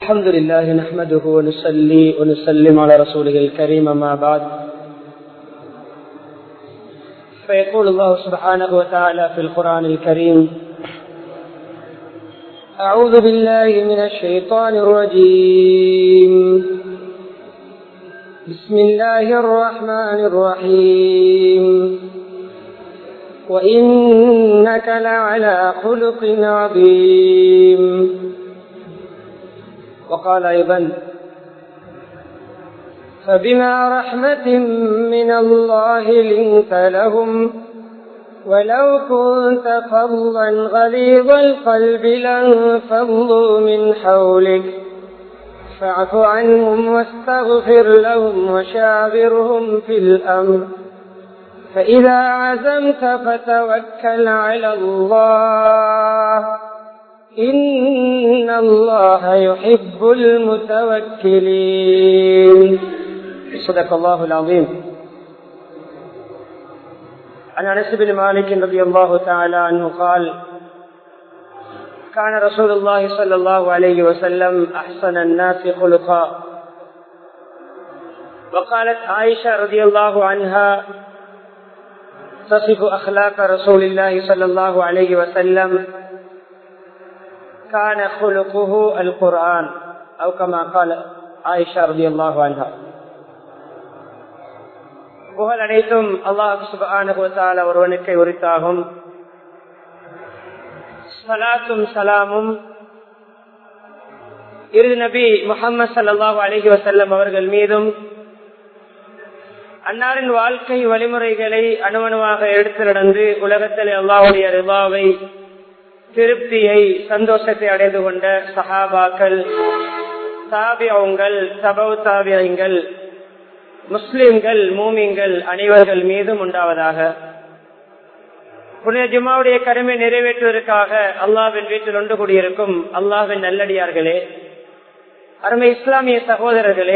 الحمد لله نحمده ونصلي ونسلم على رسوله الكريم ما بعد فيقول الله سبحانه وتعالى في القرآن الكريم أعوذ بالله من الشيطان الرجيم بسم الله الرحمن الرحيم وإنك لعلى خلق عظيم وقال أيضا فبما رحمة من الله لنت لهم ولو كنت فظا غليظ القلب لانفضوا من حولك فاعف عنهم واستغفر لهم وشاورهم في الأمر فإذا عزمت فتوكل على الله إن الله يحب المتوكلين صدق الله العظيم عن انس بن مالك رضي الله تعالى عنه قال كان رسول الله صلى الله عليه وسلم احسن الناس خلقا وقالت عائشه رضي الله عنها تصف اخلاق رسول الله صلى الله عليه وسلم كان خلقه القرآن أو كما قال عائشة رضي الله عنها புகழ் அனைத்தும் அல்லாஹ் சுபான ஒருவனுக்கு உரித்தாகும் சலாத்தும் சலாமும் இறுதி நபி முகமது சல்லாஹூ அலஹி வசல்லம் அவர்கள் மீதும் அன்னாரின் வாழ்க்கை வழிமுறைகளை அணுவணுவாக எடுத்து நடந்து உலகத்தில் அல்லாவுடைய ரிவாவை திருப்தியை சந்தோஷத்தை அடைந்து கொண்ட சஹாபாக்கள் தாபியங்கள் சபவ் தாபியங்கள் முஸ்லிம்கள் மூமிங்கள் அனைவர்கள் மீதும் உண்டாவதாக புனித ஜுமாவுடைய கடமை நிறைவேற்றுவதற்காக அல்லாவின் வீட்டில் ஒன்று கூடியிருக்கும் அல்லாவின் நல்லடியார்களே அருமை இஸ்லாமிய சகோதரர்களே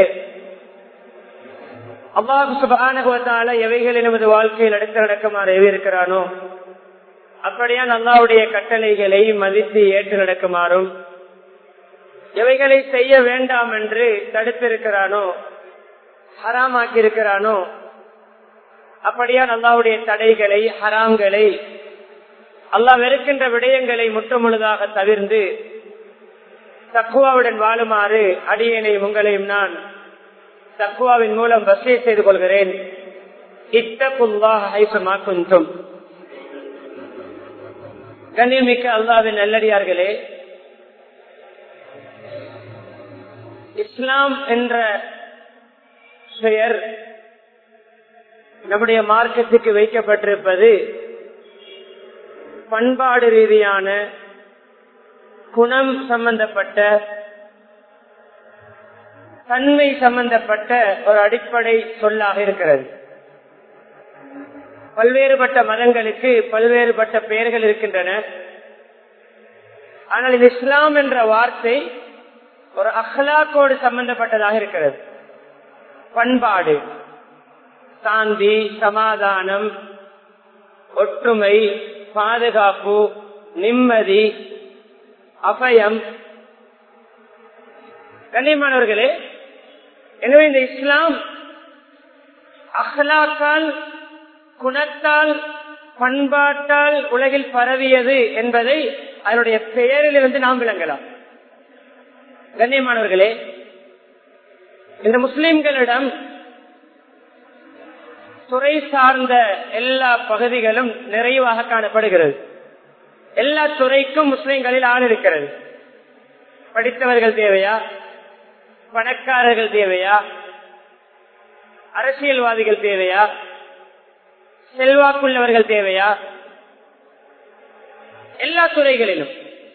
அல்லாஹு சுபானுவத்தால எவைகள் நமது வாழ்க்கையில் அடுத்து நடக்குமாறு எவிருக்கிறானோ அப்படியான் அல்லாவுடைய கட்டளைகளை மதித்து ஏற்று நடக்குமாறும் எவைகளை செய்ய வேண்டாம் என்று தடுத்திருக்கிறானோ ஹராமாக்கி இருக்கிறானோ அப்படியான் அல்லாவுடைய தடைகளை ஹராம்களை அல்லாஹ் வெறுக்கின்ற விடயங்களை முற்றுமுழுதாக தவிர்ந்து தக்குவாவுடன் வாழுமாறு அடியனையும் உங்களையும் நான் தக்குவாவின் மூலம் வசதி செய்து கொள்கிறேன் இத்தகுல்லாஹும் கண்ணியமிக்க அல்லாவின் நல்லடியார்களே இஸ்லாம் என்ற பெயர் நம்முடைய மார்க்கத்துக்கு வைக்கப்பட்டிருப்பது பண்பாடு ரீதியான குணம் சம்பந்தப்பட்ட தன்மை சம்பந்தப்பட்ட ஒரு அடிப்படை சொல்லாக இருக்கிறது பல்வேறுபட்ட மதங்களுக்கு பல்வேறுபட்ட பெயர்கள் இருக்கின்றன ஆனால் இந்த இஸ்லாம் என்ற வார்த்தை ஒரு அஹ்லாக்கோடு சம்பந்தப்பட்டதாக இருக்கிறது பண்பாடு சாந்தி சமாதானம் ஒற்றுமை பாதுகாப்பு நிம்மதி அபயம் கண்ணியமானவர்களே எனவே இந்த இஸ்லாம் அஹ்லாக்கால் குணத்தால் பண்பாட்டால் உலகில் பரவியது என்பதை அதனுடைய பெயரிலிருந்து நாம் விளங்கலாம் கண்ணியமானவர்களே இந்த முஸ்லிம்களிடம் துறை சார்ந்த எல்லா பகுதிகளும் நிறைவாக காணப்படுகிறது எல்லா துறைக்கும் முஸ்லிம்களில் ஆள் இருக்கிறது படித்தவர்கள் தேவையா பணக்காரர்கள் தேவையா அரசியல்வாதிகள் தேவையா செல்வாக்குள்ளவர்கள் தேவையா எல்லா துறைகளிலும்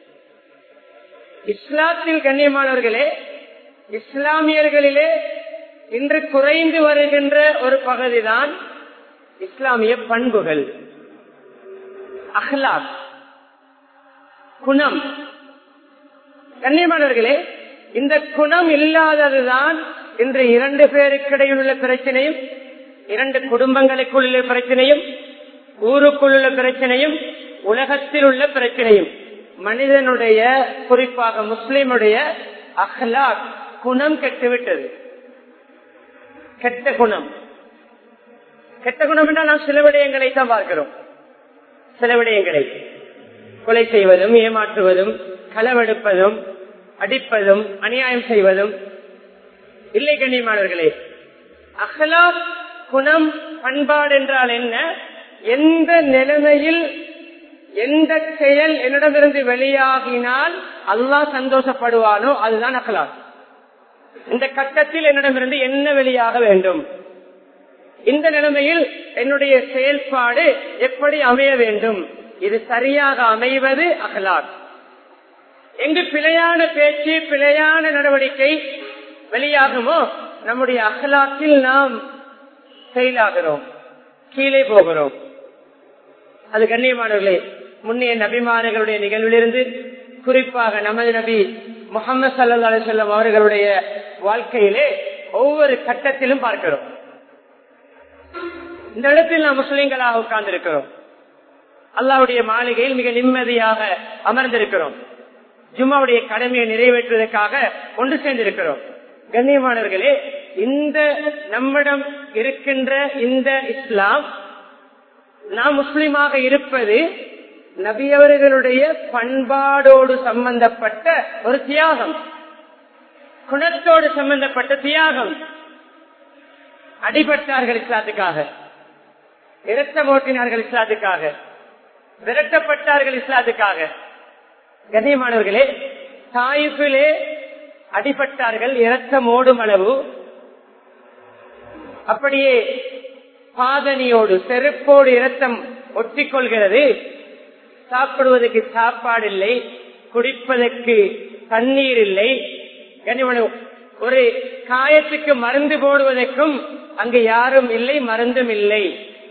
இஸ்லாத்தில் கண்ணியமானவர்களே இஸ்லாமியர்களிலே இன்று குறைந்து வருகின்ற ஒரு பகுதிதான் இஸ்லாமிய பண்புகள் அஹ்லாக் குணம் கண்ணியமானவர்களே இந்த குணம் இல்லாததுதான் இன்று இரண்டு பேருக்கிடையில் உள்ள பிரச்சனையும் இரண்டு குடும்பங்களுக்குள் உள்ள பிரச்சனையும் ஊருக்குள் உள்ள பிரச்சனையும் உலகத்தில் உள்ள பிரச்சனையும் மனிதனுடைய குறிப்பாக முஸ்லிமுடைய அஹ்லாக் குணம் கெட்டுவிட்டது கெட்ட குணம் கெட்ட குணம் என்றால் நாம் சில விடயங்களை தான் பார்க்கிறோம் சில விடயங்களை கொலை செய்வதும் ஏமாற்றுவதும் களவெடுப்பதும் அடிப்பதும் அநியாயம் செய்வதும் இல்லை கண்ணியமானவர்களே அஹ்லாக் குணம் பண்பாடு என்றால் என்ன எந்த நிலைமையில் எந்த செயல் என்னிடமிருந்து வெளியாகினால் அல்லாஹ் சந்தோஷப்படுவானோ அதுதான் அகலாக் இந்த கட்டத்தில் என்னிடமிருந்து என்ன வெளியாக வேண்டும் இந்த நிலைமையில் என்னுடைய செயல்பாடு எப்படி அமைய வேண்டும் இது சரியாக அமைவது அகலாக் எங்கு பிழையான பேச்சு பிழையான நடவடிக்கை வெளியாகுமோ நம்முடைய அகலாக்கில் நாம் செயலாகிறோம் கீழே போகிறோம் அது கண்ணியமானவர்களே முன்னைய நபிமானங்களுடைய நிகழ்விலிருந்து குறிப்பாக நமது நபி முகமது சல்லா அலிசல்லம் அவர்களுடைய வாழ்க்கையிலே ஒவ்வொரு கட்டத்திலும் பார்க்கிறோம் இந்த இடத்தில் நாம் முஸ்லிம்களாக உட்கார்ந்து இருக்கிறோம் அல்லாவுடைய மாளிகையில் மிக நிம்மதியாக அமர்ந்திருக்கிறோம் ஜும்மாவுடைய கடமையை நிறைவேற்றுவதற்காக ஒன்று சேர்ந்திருக்கிறோம் கண்ணியமானவர்களே இந்த நம்மிடம் இருக்கின்ற இந்த இஸ்லாம் நாம் முஸ்லிமாக இருப்பது நபியவர்களுடைய பண்பாடோடு சம்பந்தப்பட்ட ஒரு தியாகம் குணத்தோடு சம்பந்தப்பட்ட தியாகம் அடிபட்டார்கள் இஸ்லாத்துக்காக இரத்தம் ஓட்டினார்கள் இஸ்லாத்துக்காக விரட்டப்பட்டார்கள் இஸ்லாத்துக்காக கண்ணியமானவர்களே தாயிப்பிலே அடிபட்டார்கள் இரத்தம் ஓடும் அளவு அப்படியே பாதனியோடு செருப்போடு இரத்தம் ஒட்டிக்கொள்கிறது சாப்பிடுவதற்கு சாப்பாடு இல்லை குடிப்பதற்கு தண்ணீர் இல்லை கனிமனு ஒரு காயத்துக்கு மருந்து போடுவதற்கும் அங்கு யாரும் இல்லை மருந்தும் இல்லை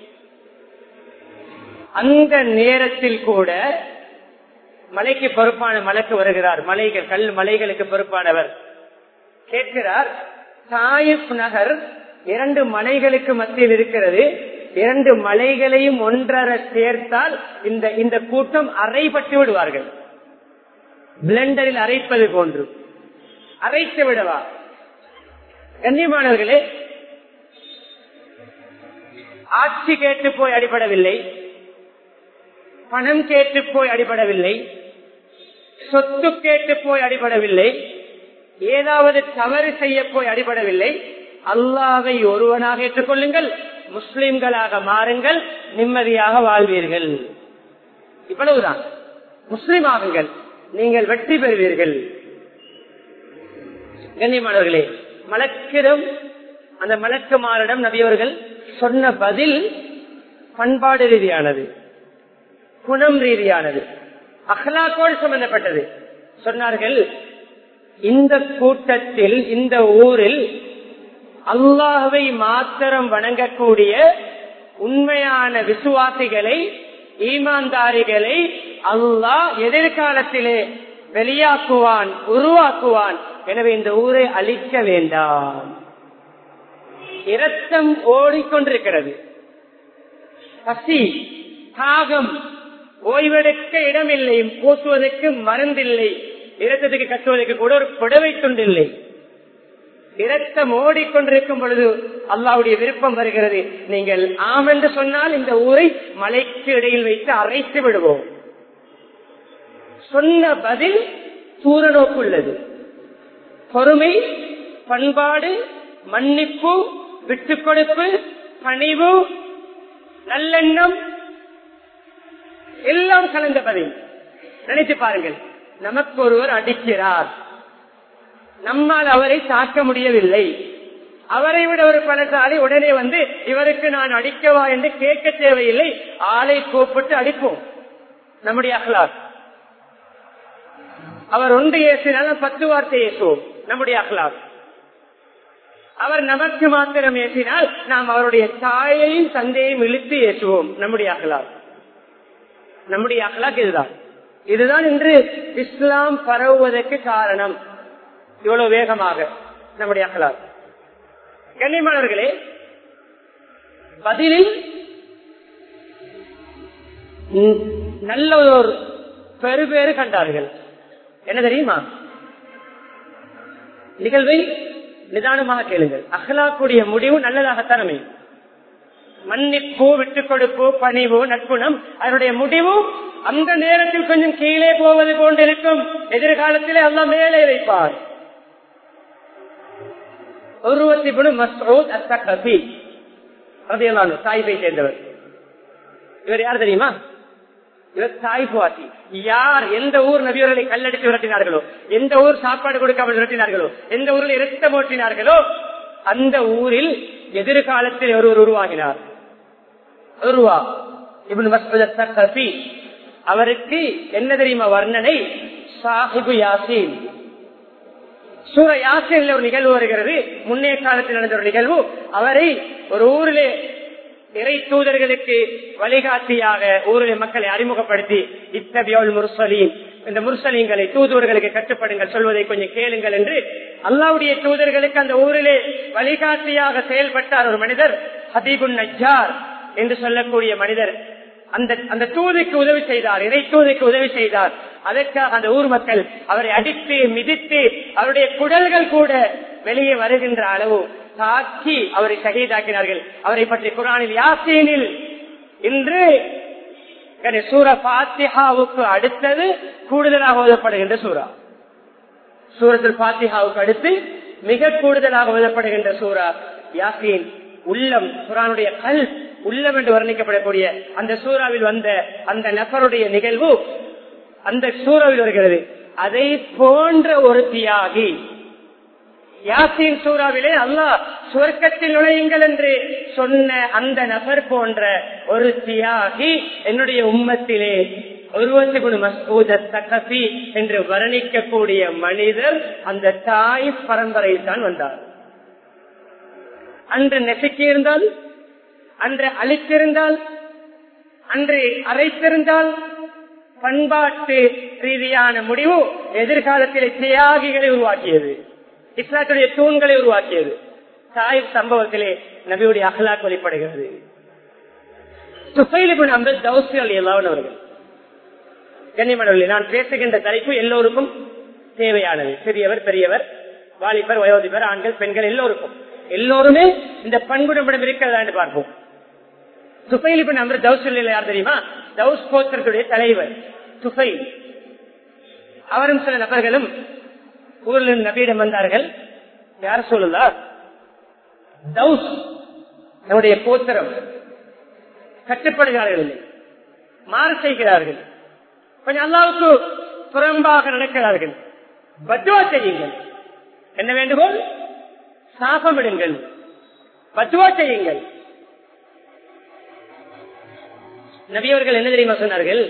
அந்த நேரத்தில் கூட மலைக்கு பொறுப்பான மலைக்கு வருகிறார் மலைகள் கல் மலைகளுக்கு பொறுப்பானவர் கேட்கிறார் தாயிப் நகர் இரண்டு மலைகளுக்கு மத்தியில் இருக்கிறது இரண்டு மலைகளையும் ஒன்றர சேர்த்தால் இந்த இந்த கூட்டம் அரைப்பட்டு விடுவார்கள் பிளண்டரில் அரைப்பது போன்று அரைத்து விடவா கண்ணியமானவர்களே ஆட்சி கேட்டு போய் அடிபடவில்லை பணம் கேட்டு போய் அடிபடவில்லை சொத்து கேட்டு போய் அடிபடவில்லை ஏதாவது தவறு செய்ய போய் அடிபடவில்லை அல்லாவை ஒருவனாக ஏற்றுக்கொள்ளுங்கள் முஸ்லிம்களாக மாறுங்கள் நிம்மதியாக வாழ்வீர்கள் இவ்வளவுதான் முஸ்லிம் ஆகுங்கள் நீங்கள் வெற்றி பெறுவீர்கள் கண்ணியமானவர்களே மலக்கிடம் அந்த மலக்குமாரிடம் நபியவர்கள் சொன்ன பதில் பண்பாடு ரீதியானது குணம் ரீதியானது அஹ்லாக்கோடு சம்பந்தப்பட்டது சொன்னார்கள் இந்த கூட்டத்தில் இந்த ஊரில் அல்லாஹவை மாத்திரம் வணங்கக்கூடிய உண்மையான விசுவாசிகளை ஈமான்தாரிகளை அல்லாஹ் எதிர்காலத்திலே வெளியாக்குவான் உருவாக்குவான் எனவே இந்த ஊரை அழிக்க வேண்டாம் இரத்தம் ஓடிக்கொண்டிருக்கிறது பசி தாகம் ஓய்வெடுக்க இடமில்லை பூசுவதற்கு மருந்தில்லை இரத்தத்துக்கு கட்டுவதற்கு கூட ஒரு புடவை துண்டில்லை இரத்தம் ஓடிக்கொண்டிருக்கும் பொழுது அல்லாவுடைய விருப்பம் வருகிறது நீங்கள் ஆம் என்று சொன்னால் இந்த ஊரை மலைக்கு இடையில் வைத்து அரைத்து விடுவோம் சொன்ன பதில் சூரநோக்குள்ளது பொறுமை பண்பாடு மன்னிப்பு விட்டுக் கொடுப்பு பணிவு நல்லெண்ணம் எல்லாம் கலந்த பதில் நினைத்து பாருங்கள் நமக்கு ஒருவர் அடிக்கிறார் நம்மால் அவரை தாக்க முடியவில்லை அவரை விட ஒரு பலசாலி உடனே வந்து இவருக்கு நான் அடிக்கவா என்று கேட்க தேவையில்லை ஆளை கூப்பிட்டு அடிப்போம் நம்முடைய அகலார் அவர் ஒன்று ஏசினாலும் பத்து வார்த்தை ஏசுவோம் நம்முடைய அகலார் அவர் நமக்கு மாத்திரம் ஏசினால் நாம் அவருடைய தாயையும் தந்தையும் இழுத்து ஏசுவோம் நம்முடைய அகலார் நம்முடைய அகலாக் இதுதான் இதுதான் இன்று இஸ்லாம் பரவுவதற்கு காரணம் இவ்வளவு வேகமாக நம்முடைய அகலார் கண்ணியமானவர்களே பதிலில் நல்ல ஒரு பெருபேறு கண்டார்கள் என்ன தெரியுமா நிகழ்வை நிதானமாக கேளுங்கள் அகலாக்குடைய முடிவு நல்லதாகத்தான் அமையும் மன்னிப்பு விட்டுக் கொடுப்பு பணிவு நட்புணம் அதனுடைய முடிவு அந்த நேரத்தில் கொஞ்சம் கீழே போவது போன்றிருக்கும் எதிர்காலத்திலே எல்லாம் மேலே வைப்பார் ஒருவத்தி மசூத் அத்தகபி ரதியல்லானு சாயிபை சேர்ந்தவர் இவர் யார் தெரியுமா இவர் சாய்பாசி யார் எந்த ஊர் நபியவர்களை கல்லடித்து விரட்டினார்களோ எந்த ஊர் சாப்பாடு கொடுக்காமல் விரட்டினார்களோ எந்த ஊரில் இரத்தம் ஓட்டினார்களோ அந்த ஊரில் எதிர்காலத்தில் ஒருவர் உருவாகினார் உருவா இவன் மசூத் அவருக்கு என்ன தெரியுமா வர்ணனை சாஹிபு யாசின் சூர யாசினில் ஒரு நிகழ்வு வருகிறது முன்னே காலத்தில் நடந்த ஒரு நிகழ்வு அவரை ஒரு ஊரிலே இறை தூதர்களுக்கு வழிகாட்டியாக ஊரிலே மக்களை அறிமுகப்படுத்தி இத்தபியோல் முர்சலீன் இந்த முர்சலீன்களை தூதுவர்களுக்கு கட்டுப்படுங்கள் சொல்வதை கொஞ்சம் கேளுங்கள் என்று அல்லாவுடைய தூதர்களுக்கு அந்த ஊரிலே வழிகாட்டியாக செயல்பட்டார் ஒரு மனிதர் ஹதீபுன் நஜார் என்று சொல்லக்கூடிய மனிதர் அந்த அந்த தூதுக்கு உதவி செய்தார் இறை தூதுக்கு உதவி செய்தார் அதற்காக அந்த ஊர் மக்கள் அவரை அடித்து மிதித்து அவருடைய குடல்கள் கூட வெளியே வருகின்ற அளவு தாக்கி அவரை ஷஹீதாக்கினார்கள் அவரை பற்றி குரானில் யாசீனில் இன்று சூர பாத்திஹாவுக்கு அடுத்தது கூடுதலாக ஓதப்படுகின்ற சூறா சூரத்தில் பாத்திஹாவுக்கு அடுத்து மிக கூடுதலாக ஓதப்படுகின்ற சூறா யாசீன் உள்ளம் குரானுடைய கல் உள்ளம் என்று வர்ணிக்கப்படக்கூடிய அந்த சூறாவில் வந்த அந்த நபருடைய நிகழ்வு அந்த சூறாவில் வருகிறது அதை போன்ற ஒரு தியாகி யாசின் சூறாவிலே அல்லாஹ் சுவர்க்கத்தில் நுழையுங்கள் என்று சொன்ன அந்த நபர் போன்ற ஒரு தியாகி என்னுடைய உம்மத்திலே ஒருவசி என்று வர்ணிக்கக்கூடிய மனிதர் அந்த தாய் பரம்பரையில் தான் வந்தார் அன்று நெசுக்கியிருந்தால் அன்று அழித்திருந்தால் அன்று அரைத்திருந்தால் பண்பாட்டு ரீதியான முடிவு எதிர்காலத்தில் தியாகிகளை உருவாக்கியது இஸ்லாத்துடைய தூண்களை உருவாக்கியது தாய் சம்பவத்திலே நபியுடைய அகலாக் வெளிப்படுகிறது அவர்கள் கண்ணியமனவர்களே நான் பேசுகின்ற தலைப்பு எல்லோருக்கும் தேவையானது சிறியவர் பெரியவர் வாலிபர் வயோதிபர் ஆண்கள் பெண்கள் எல்லோருக்கும் எல்லோருமே இந்த பண்புடம்பிடம் இருக்கிறதா என்று பார்ப்போம் துஃபைல் இப்ப நம்பர் தௌசில் யார் தெரியுமா தௌஸ் கோத்திரத்துடைய தலைவர் துஃபைல் அவரும் சில நபர்களும் ஊரில் நபியிடம் வந்தார்கள் யார் சொல்லுதா தௌஸ் நம்முடைய கோத்திரம் கட்டுப்படுகிறார்கள் மாறு செய்கிறார்கள் கொஞ்சம் அல்லாவுக்கு புறம்பாக நடக்கிறார்கள் பத்துவா செய்யுங்கள் என்ன வேண்டுகோள் சாபமிடுங்கள் பத்துவா செய்யுங்கள் நபியவர்கள் என்ன தெரியுமா சொன்னார்கள்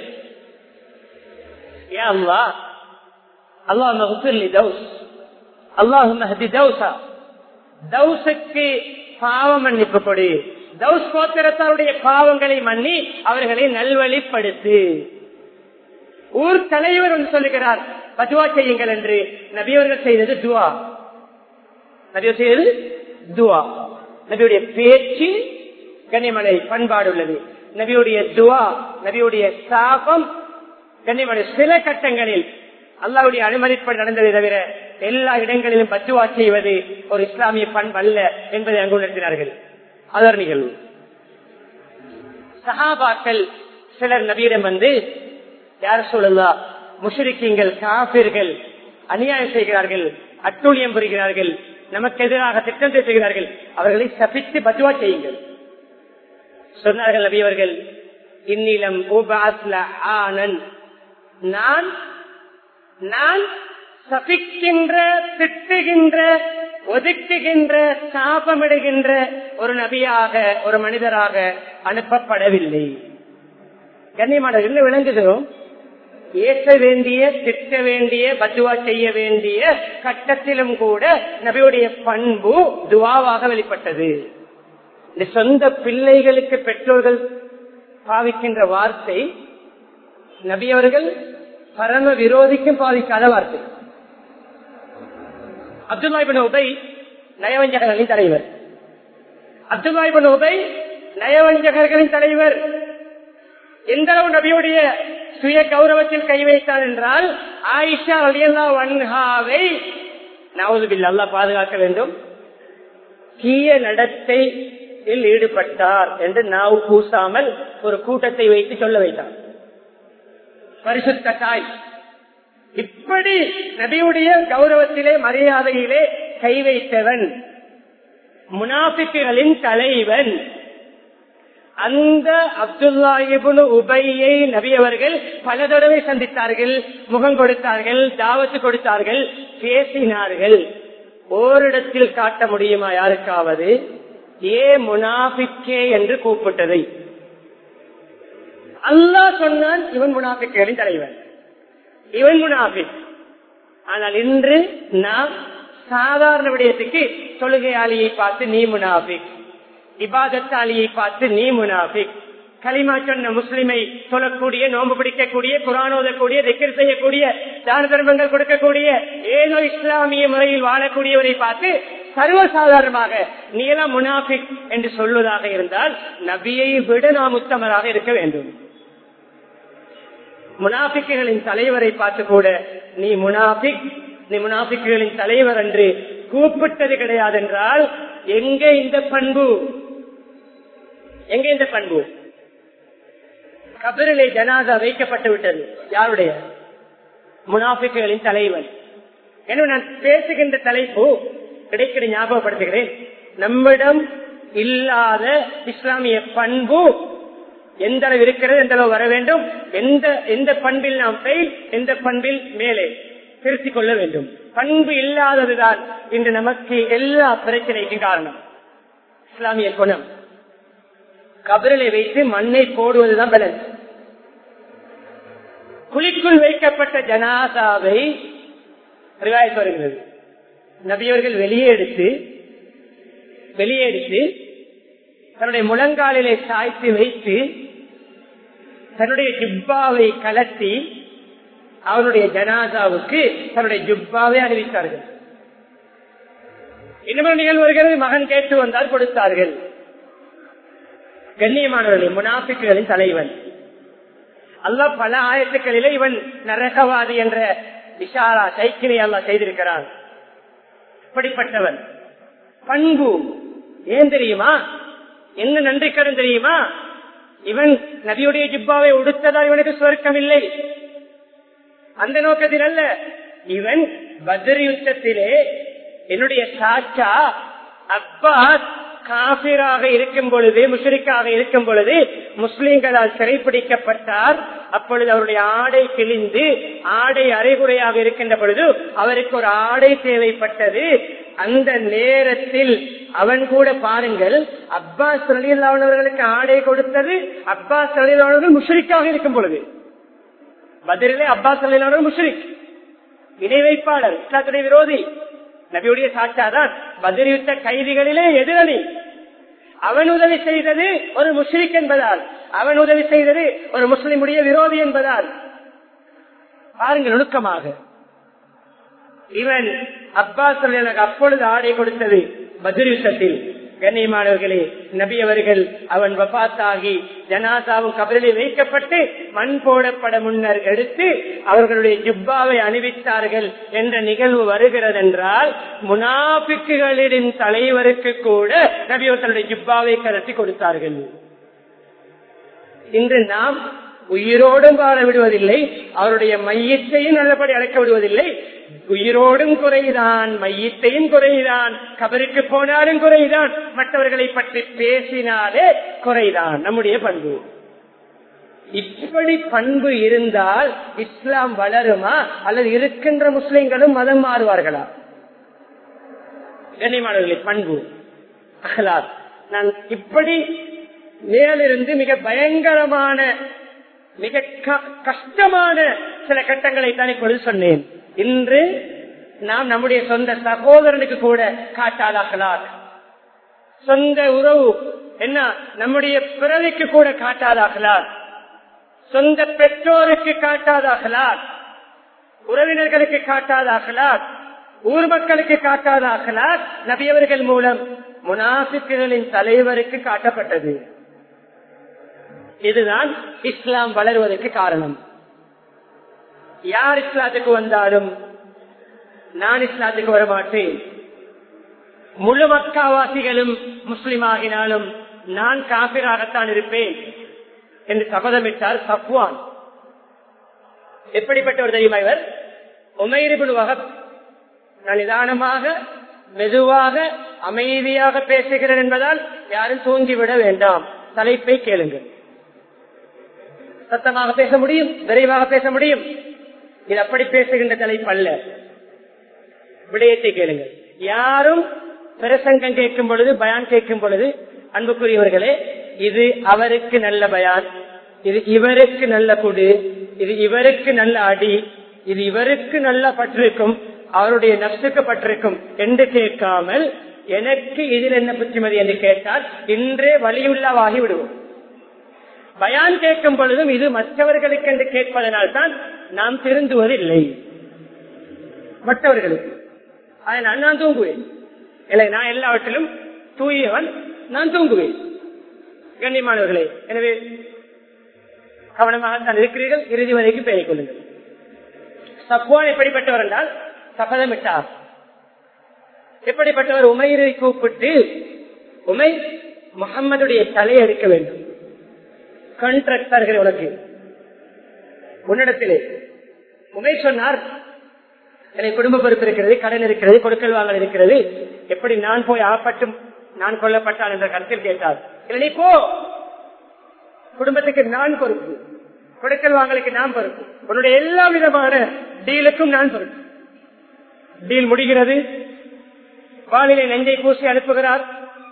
யா அல்லா அல்லாஹ் தௌஸ் அல்லாஹு தௌசா தௌசுக்கு பாவ மன்னிப்பு கொடு தௌஸ் கோத்திரத்தாருடைய பாவங்களை மன்னி அவர்களை நல்வழிப்படுத்து ஊர் தலைவர் என்று சொல்லுகிறார் பதுவா செய்யுங்கள் என்று நபியவர்கள் செய்தது துவா நபியர் செய்தது துவா நபியுடைய பேச்சு கனிமலை பண்பாடு உள்ளது நபியுடைய துவா நபியுடைய சாபம் கண்ணிமலை சில கட்டங்களில் அல்லாவுடைய அனுமதிப்படி நடந்ததை தவிர எல்லா இடங்களிலும் பத்துவா செய்வது ஒரு இஸ்லாமிய பண்பு அல்ல என்பதை அங்கு உணர்த்தினார்கள் அதர் நிகழ்வு சஹாபாக்கள் சிலர் நபியிடம் வந்து யார் சொல்லலா முஷரிக்கீங்கள் காபிர்கள் அநியாயம் செய்கிறார்கள் அட்டூழியம் புரிகிறார்கள் நமக்கு எதிராக திட்டம் செய்கிறார்கள் அவர்களை சபித்து பத்துவா செய்யுங்கள் சொன்னார்கள் நபியவர்கள் இந்நிலம் ஆனன் நான் நான் சபிக்கின்ற திட்டுகின்ற ஒதுக்குகின்ற சாபமிடுகின்ற ஒரு நபியாக ஒரு மனிதராக அனுப்பப்படவில்லை கண்ணியமான என்ன விளங்குகிறோம் ஏற்ற வேண்டிய திட்ட வேண்டிய பத்துவா செய்ய வேண்டிய கட்டத்திலும் கூட நபியுடைய பண்பு துவாவாக வெளிப்பட்டது இந்த சொந்த பிள்ளைகளுக்கு பெற்றோர்கள் பாவிக்கின்ற வார்த்தை நபியவர்கள் பரம விரோதிக்கும் பாதிக்காத வார்த்தை அப்துல்லாபின் உபை நயவஞ்சகர்களின் தலைவர் அப்துல்லாபின் உபை நயவஞ்சகர்களின் தலைவர் எந்த அளவு நபியுடைய சுய கௌரவத்தில் கை வைத்தார் என்றால் ஆயிஷா அலியல்லா வன்ஹாவை நவதுபில் அல்லா பாதுகாக்க வேண்டும் தீய நடத்தையில் ஈடுபட்டார் என்று நாவு பூசாமல் ஒரு கூட்டத்தை வைத்து சொல்ல வைத்தார் பரிசுத்த தாய் இப்படி நபியுடைய கௌரவத்திலே மரியாதையிலே கை வைத்தவன் முனாபிக்குகளின் தலைவன் அந்த அப்துல்லாஹிபுன் உபையை நபி அவர்கள் பல தடவை சந்தித்தார்கள் முகம் கொடுத்தார்கள் தாவத்து கொடுத்தார்கள் பேசினார்கள் ஓரிடத்தில் காட்ட முடியுமா யாருக்காவது ஏ முனாபிக்கே என்று கூப்பிட்டதை அல்லாஹ் சொன்னான் இவன் முனாபிக்களின் தலைவன் இவன் முனாபிக் ஆனால் இன்று நாம் சாதாரண விடயத்துக்கு தொழுகையாளியை பார்த்து நீ முனாபிக் இபாதத்தாளியை பார்த்து நீ முனாபிக் களிமா சொன்ன முஸ்லிமை சொல்லக்கூடிய நோன்பு பிடிக்கக்கூடிய குரான் ஓதக்கூடிய திக்கர் செய்யக்கூடிய தான தர்மங்கள் கொடுக்கக்கூடிய ஏதோ இஸ்லாமிய முறையில் வாழக்கூடியவரை பார்த்து சர்வசாதாரணமாக நீ எல்லாம் முனாபிக் என்று சொல்வதாக இருந்தால் நபியை விட நாம் உத்தமராக இருக்க வேண்டும் முனாபிக்குகளின் தலைவரை பார்த்து கூட நீ முனாபிக் நீ முனாபிக்குகளின் தலைவர் என்று கூப்பிட்டது கிடையாது என்றால் எங்க இந்த பண்பு எங்க இந்த பண்பு கபரிலே ஜனாதா வைக்கப்பட்டு விட்டது யாருடைய முனாபிக்குகளின் தலைவன் எனவே நான் பேசுகின்ற தலைப்பு கிடைக்கிற ஞாபகப்படுத்துகிறேன் நம்மிடம் இல்லாத இஸ்லாமிய பண்பு எந்த அளவு இருக்கிறது எந்த அளவு வர வேண்டும் எந்த எந்த பண்பில் நாம் ஃபெயில் எந்த பண்பில் மேலே திருத்திக் கொள்ள வேண்டும் பண்பு இல்லாததுதான் இன்று நமக்கு எல்லா பிரச்சனைக்கும் காரணம் இஸ்லாமிய குணம் கபரிலை வைத்து மண்ணை போடுவதுதான் பேலன்ஸ் குழிக்குள் வைக்கப்பட்ட ஜனாதாவை ரிவாயத் வருகிறது நபியவர்கள் வெளியே எடுத்து வெளியே எடுத்து தன்னுடைய முழங்காலிலே சாய்த்து வைத்து தன்னுடைய ஜிப்பாவை கலத்தி அவருடைய ஜனாதாவுக்கு தன்னுடைய ஜுப்பாவை அறிவித்தார்கள் இன்னொரு நிகழ்வு வருகிறது மகன் கேட்டு வந்தால் கொடுத்தார்கள் கண்ணியமானவர்கள் முனாபிக்குகளின் தலைவன் அல்ல பல ஆயத்துக்களிலே இவன் நரகவாதி என்ற விஷாரா சைக்கிளை அல்லா செய்திருக்கிறான் இப்படிப்பட்டவன் பண்பு ஏன் தெரியுமா என்ன நன்றி கடன் தெரியுமா இவன் நபியுடைய ஜிப்பாவை உடுத்ததால் இவனுக்கு சுவர்க்கம் இல்லை அந்த நோக்கத்தில் அல்ல இவன் பத்ரி யுத்தத்திலே என்னுடைய சாச்சா அப்பாஸ் காபிராக இருக்கும் பொழுது முஷரிக்காக இருக்கும் பொழுது முஸ்லிம்களால் சிறைப்பிடிக்கப்பட்டார் அப்பொழுது அவருடைய ஆடை கிழிந்து ஆடை அரைகுறையாக இருக்கின்ற பொழுது அவருக்கு ஒரு ஆடை தேவைப்பட்டது அந்த நேரத்தில் அவன் கூட பாருங்கள் அப்பாஸ் அவர்களுக்கு ஆடை கொடுத்தது அப்பாஸ் அவர்கள் முஷரிக்காக இருக்கும் பொழுது பதிலே அப்பாஸ் அவர்கள் முஷரிக் இணை வைப்பாளர் இஸ்லாத்துடைய விரோதி நபியுடைய சாட்சாதான் பதிலிட்ட கைதிகளிலே எதிரணி அவன் உதவி செய்தது ஒரு முஸ்லிக் என்பதால் அவன் உதவி செய்தது ஒரு முஸ்லிமுடைய விரோதி என்பதால் பாருங்கள் நுணுக்கமாக இவன் அப்பாஸ் எனக்கு அப்பொழுது ஆடை கொடுத்தது பதில் யுத்தத்தில் கண்ணியமானவர்களே நபி அவர்கள் அவன் வபாத்தாகி ஜனாசாவும் கபரிலே வைக்கப்பட்டு மண் போடப்பட முன்னர் எடுத்து அவர்களுடைய ஜுப்பாவை அணிவித்தார்கள் என்ற நிகழ்வு வருகிறது என்றால் முனாபிக்குகளின் தலைவருக்கு கூட நபி தன்னுடைய ஜுப்பாவை கரத்தி கொடுத்தார்கள் இன்று நாம் உயிரோடும் வாழ விடுவதில்லை அவருடைய மையத்தையும் நல்லபடி அழைக்க விடுவதில்லை உயிரோடும் குறைதான் மையத்தையும் குறைதான் கபருக்கு போனாலும் குறைதான் மற்றவர்களை பற்றி பேசினாலே குறைதான் நம்முடைய பண்பு இப்படி பண்பு இருந்தால் இஸ்லாம் வளருமா அல்லது இருக்கின்ற முஸ்லிம்களும் மதம் மாறுவார்களா கண்ணியமானவர்களே பண்பு அகலாத் நான் இப்படி மேலிருந்து மிக பயங்கரமான மிக கஷ்டமான சில கட்டங்களை தான் இப்பொழுது சொன்னேன் இன்று நாம் நம்முடைய சொந்த சகோதரனுக்கு கூட காட்டாதாகலாம் சொந்த உறவு என்ன நம்முடைய பிறவிக்கு கூட காட்டாதாகலாம் சொந்த பெற்றோருக்கு காட்டாதாகலாம் உறவினர்களுக்கு காட்டாதாகலாம் ஊர் மக்களுக்கு காட்டாதாகலாம் நபியவர்கள் மூலம் முனாபிக்குகளின் தலைவருக்கு காட்டப்பட்டது இதுதான் இஸ்லாம் வளருவதற்கு காரணம் யார் இஸ்லாத்துக்கு வந்தாலும் நான் இஸ்லாத்துக்கு வர மாட்டேன் முழு மக்காவாசிகளும் முஸ்லிம் ஆகினாலும் நான் காபிராகத்தான் இருப்பேன் என்று சபதமிட்டார் சப்வான் எப்படிப்பட்டவர் தெரியுமா இவர் உமைரிபுல் வகப் நான் நிதானமாக மெதுவாக அமைதியாக பேசுகிறேன் என்பதால் யாரும் தூங்கிவிட வேண்டாம் தலைப்பை கேளுங்கள் சத்தமாக பேச முடியும் விரைவாக பேச முடியும் இது அப்படி பேசுகின்ற தலைப்பு அல்ல விடயத்தை கேளுங்கள் யாரும் பிரசங்கம் கேட்கும் பொழுது பயான் கேட்கும் பொழுது அன்புக்குரியவர்களே இது அவருக்கு நல்ல பயான் இது இவருக்கு நல்ல குடு இது இவருக்கு நல்ல அடி இது இவருக்கு நல்ல பற்றிருக்கும் அவருடைய நப்சுக்கு பற்றிருக்கும் என்று கேட்காமல் எனக்கு இதில் என்ன புத்திமதி என்று கேட்டால் இன்றே வழியுள்ளவாகி விடுவோம் பயான் கேட்கும் பொழுதும் இது மற்றவர்களுக்கு என்று கேட்பதனால் தான் நாம் திருந்துவதில்லை மற்றவர்களுக்கு அதனால் நான் தூங்குவேன் இல்லை நான் எல்லாவற்றிலும் தூயவன் நான் தூங்குவேன் கண்ணியமானவர்களே எனவே கவனமாக தான் இருக்கிறீர்கள் இறுதி வரைக்கும் பெயர் கொள்ளுங்கள் சப்வான் எப்படிப்பட்டவர் என்றால் சபதமிட்டார் எப்படிப்பட்டவர் உமைரை கூப்பிட்டு உமை முகம்மதுடைய தலையை எடுக்க வேண்டும் கான்ட்ராக்ட் தருகிற உனக்கு உன்னிடத்திலே உமை சொன்னார் எனக்கு குடும்ப பொறுப்பு இருக்கிறது கடன் இருக்கிறது கொடுக்கல் வாங்கல் இருக்கிறது எப்படி நான் போய் ஆப்பட்டும் நான் கொல்லப்பட்டான் என்ற கருத்தில் கேட்டார் இல்லை நீ போ குடும்பத்துக்கு நான் பொறுப்பு கொடுக்கல் வாங்கலுக்கு நான் பொறுப்பு உன்னுடைய எல்லா விதமான டீலுக்கும் நான் பொறுப்பு டீல் முடிகிறது வானிலை நெஞ்சை பூசி அனுப்புகிறார்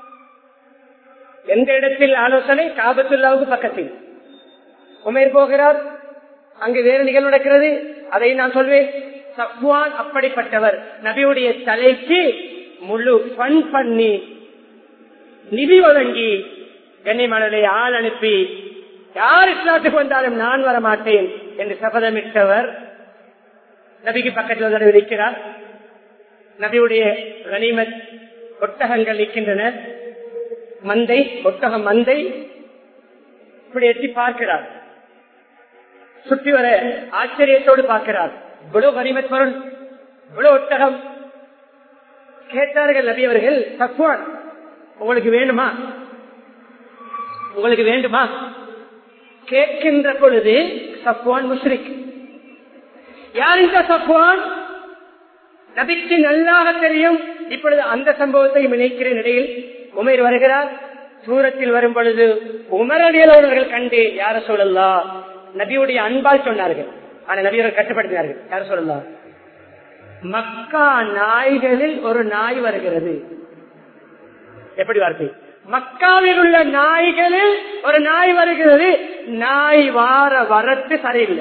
எந்த இடத்தில் ஆலோசனை காபத்துல்லாவுக்கு பக்கத்தில் உமேர் போகிறார் அங்கு வேறு நிகழ்வு நடக்கிறது அதை நான் சொல்வேன் சப்வான் அப்படிப்பட்டவர் நபியுடைய தலைக்கு முழு பண் பண்ணி நிதி வழங்கி கண்ணிமணலை ஆள் அனுப்பி யார் இஸ்லாத்துக்கு வந்தாலும் நான் வர மாட்டேன் என்று சபதமிட்டவர் நபிக்கு பக்கத்தில் வந்து இருக்கிறார் நபியுடைய கனிமத் ஒட்டகங்கள் இருக்கின்றன மந்தை ஒட்டகம் மந்தை இப்படி எட்டி பார்க்கிறார் சுற்றி வர ஆச்சரியத்தோடு பார்க்கிறார் இவ்வளவு கனிமத் பொருள் இவ்வளவு ஒட்டகம் கேட்டார்கள் நபி அவர்கள் சக்வான் உங்களுக்கு வேண்டுமா உங்களுக்கு வேண்டுமா கேட்கின்ற பொழுது சப்வான் முஸ்ரிக் யார் இந்த சப்வான் நபிக்கு நல்லாக தெரியும் இப்பொழுது அந்த சம்பவத்தை நினைக்கிற நிலையில் உமர் வருகிறார் தூரத்தில் வரும் பொழுது உமரடியலவர்கள் கண்டு யார சொல்லலாம் நபியுடைய அன்பால் சொன்னார்கள் ஆனா நபியர்கள் கட்டுப்படுத்தினார்கள் யார சொல்லலாம் மக்கா நாய்களில் ஒரு நாய் வருகிறது எப்படி வார்த்தை மக்காவில் உள்ள நாய்களில் ஒரு நாய் வருகிறது நாய் வார வரத்து சரியில்லை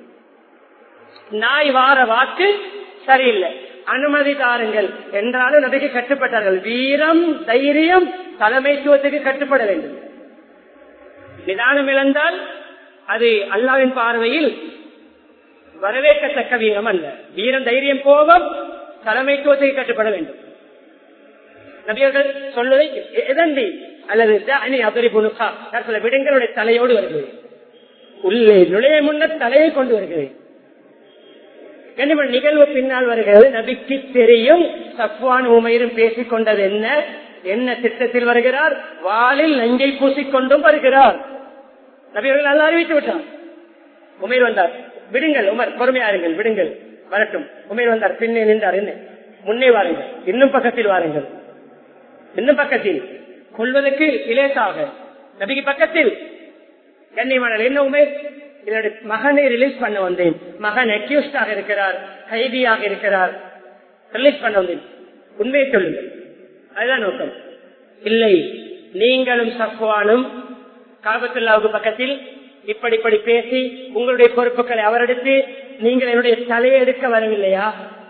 நாய் வார வாக்கு சரியில்லை அனுமதி தாருங்கள் என்றாலும் நபிக்கு கட்டுப்பட்டார்கள் வீரம் தைரியம் தலைமைத்துவத்துக்கு கட்டுப்பட வேண்டும் நிதானம் இழந்தால் அது அல்லாவின் பார்வையில் வரவேற்கத்தக்க வீரம் அல்ல வீரம் தைரியம் கோபம் தலைமைத்துவத்துக்கு கட்டுப்பட வேண்டும் நபியர்கள் சொல்வதை எதண்டி அல்லது அணி அபரி புனுகா நான் சொல்ல விடங்களுடைய தலையோடு வருகிறேன் உள்ளே நுழைய முன்னர் தலையை கொண்டு வருகிறேன் கண்டிப்பா நிகழ்வு பின்னால் வருகிறது நபிக்கு தெரியும் சப்வான் உமையிலும் பேசிக் கொண்டது என்ன என்ன திட்டத்தில் வருகிறார் வாளில் நஞ்சை பூசிக்கொண்டும் வருகிறார் நபியர்கள் நல்லா அறிவித்து விட்டார் உமேர் வந்தார் விடுங்கள் உமர் பொறுமையாருங்கள் விடுங்கள் வரட்டும் உமேர் வந்தார் பின்னே நின்றார் என்ன முன்னே வாருங்கள் இன்னும் பக்கத்தில் வாருங்கள் இன்னும் பக்கத்தில் கொள்வதற்கு இலேசாக நபிக்கு பக்கத்தில் கண்ணியமான என்ன உமேர் என்னுடைய மகனை ரிலீஸ் பண்ண வந்தேன் மகன் அக்யூஸ்டாக இருக்கிறார் கைதியாக இருக்கிறார் ரிலீஸ் பண்ண வந்தேன் உண்மையை சொல்லுங்கள் அதுதான் நோக்கம் இல்லை நீங்களும் சஃப்வானும் காபத்துல்லாவுக்கு பக்கத்தில் இப்படி இப்படி பேசி உங்களுடைய பொறுப்புகளை அவரெடுத்து நீங்கள் என்னுடைய தலையை எடுக்க வரவில்லையா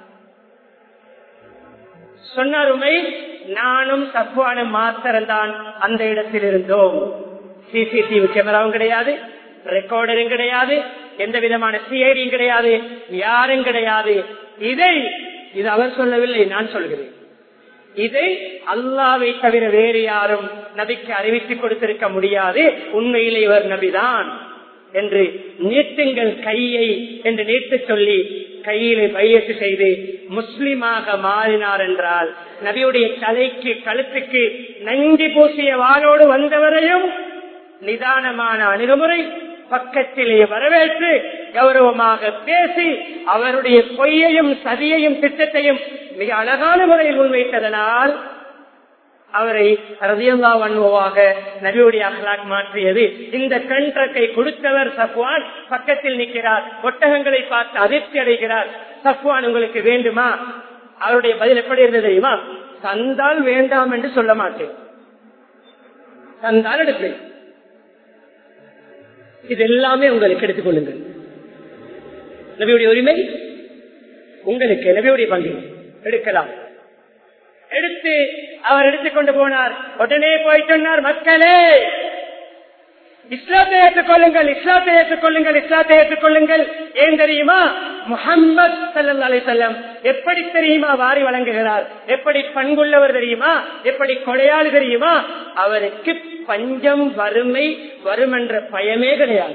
சொன்னார் உமை நானும் சஃப்வானும் மாத்திரம்தான் அந்த இடத்தில் இருந்தோம் சிசிடிவி கேமராவும் கிடையாது ரெக்கார்டரும் கிடையாது எந்த விதமான சிஐடியும் கிடையாது யாரும் கிடையாது இதை இது அவர் சொல்லவில்லை நான் சொல்கிறேன் இதை அல்லாவை தவிர வேறு யாரும் நபிக்கு அறிவித்துக் கொடுத்திருக்க முடியாது உண்மையிலே இவர் நபிதான் என்று நீட்டுங்கள் கையை என்று நீட்டு சொல்லி கையிலே பையத்து செய்து முஸ்லிமாக மாறினார் என்றால் நபியுடைய தலைக்கு கழுத்துக்கு நஞ்சி பூசிய வாளோடு வந்தவரையும் நிதானமான அணுகுமுறை பக்கத்திலே வரவேற்று கௌரவமாக பேசி அவருடைய பொய்யையும் சதியையும் திட்டத்தையும் மிக அழகான முறையில் முன்வைத்ததனால் அவரை ரதியல்லா வன்முவாக நபியுடைய அகலாக் மாற்றியது இந்த கண்ட்ரக்கை கொடுத்தவர் சஃப்வான் பக்கத்தில் நிற்கிறார் ஒட்டகங்களை பார்த்து அதிர்ச்சி அடைகிறார் சஃப்வான் உங்களுக்கு வேண்டுமா அவருடைய பதில் எப்படி இருந்தது தெரியுமா தந்தால் வேண்டாம் என்று சொல்ல மாட்டேன் தந்தால் எடுப்பேன் இது எல்லாமே உங்களுக்கு எடுத்துக் கொள்ளுங்கள் நபியுடைய உரிமை உங்களுக்கு நபியுடைய பங்கு எடுக்கலாம் எடுத்து அவர் எடுத்துக்கொண்டு போனார் உடனே போய் சொன்னார் மக்களே இஸ்லாத்தை ஏற்றுக்கொள்ளுங்கள் இஸ்லாத்தை ஏற்றுக்கொள்ளுங்கள் இஸ்லாத்தை ஏற்றுக்கொள்ளுங்கள் ஏன் தெரியுமா முகம்மது சல்லா அலிசல்லம் எப்படி தெரியுமா வாரி வழங்குகிறார் எப்படி பண்புள்ளவர் தெரியுமா எப்படி கொடையாளு தெரியுமா அவருக்கு பஞ்சம் வறுமை வரும் என்ற பயமே கிடையாது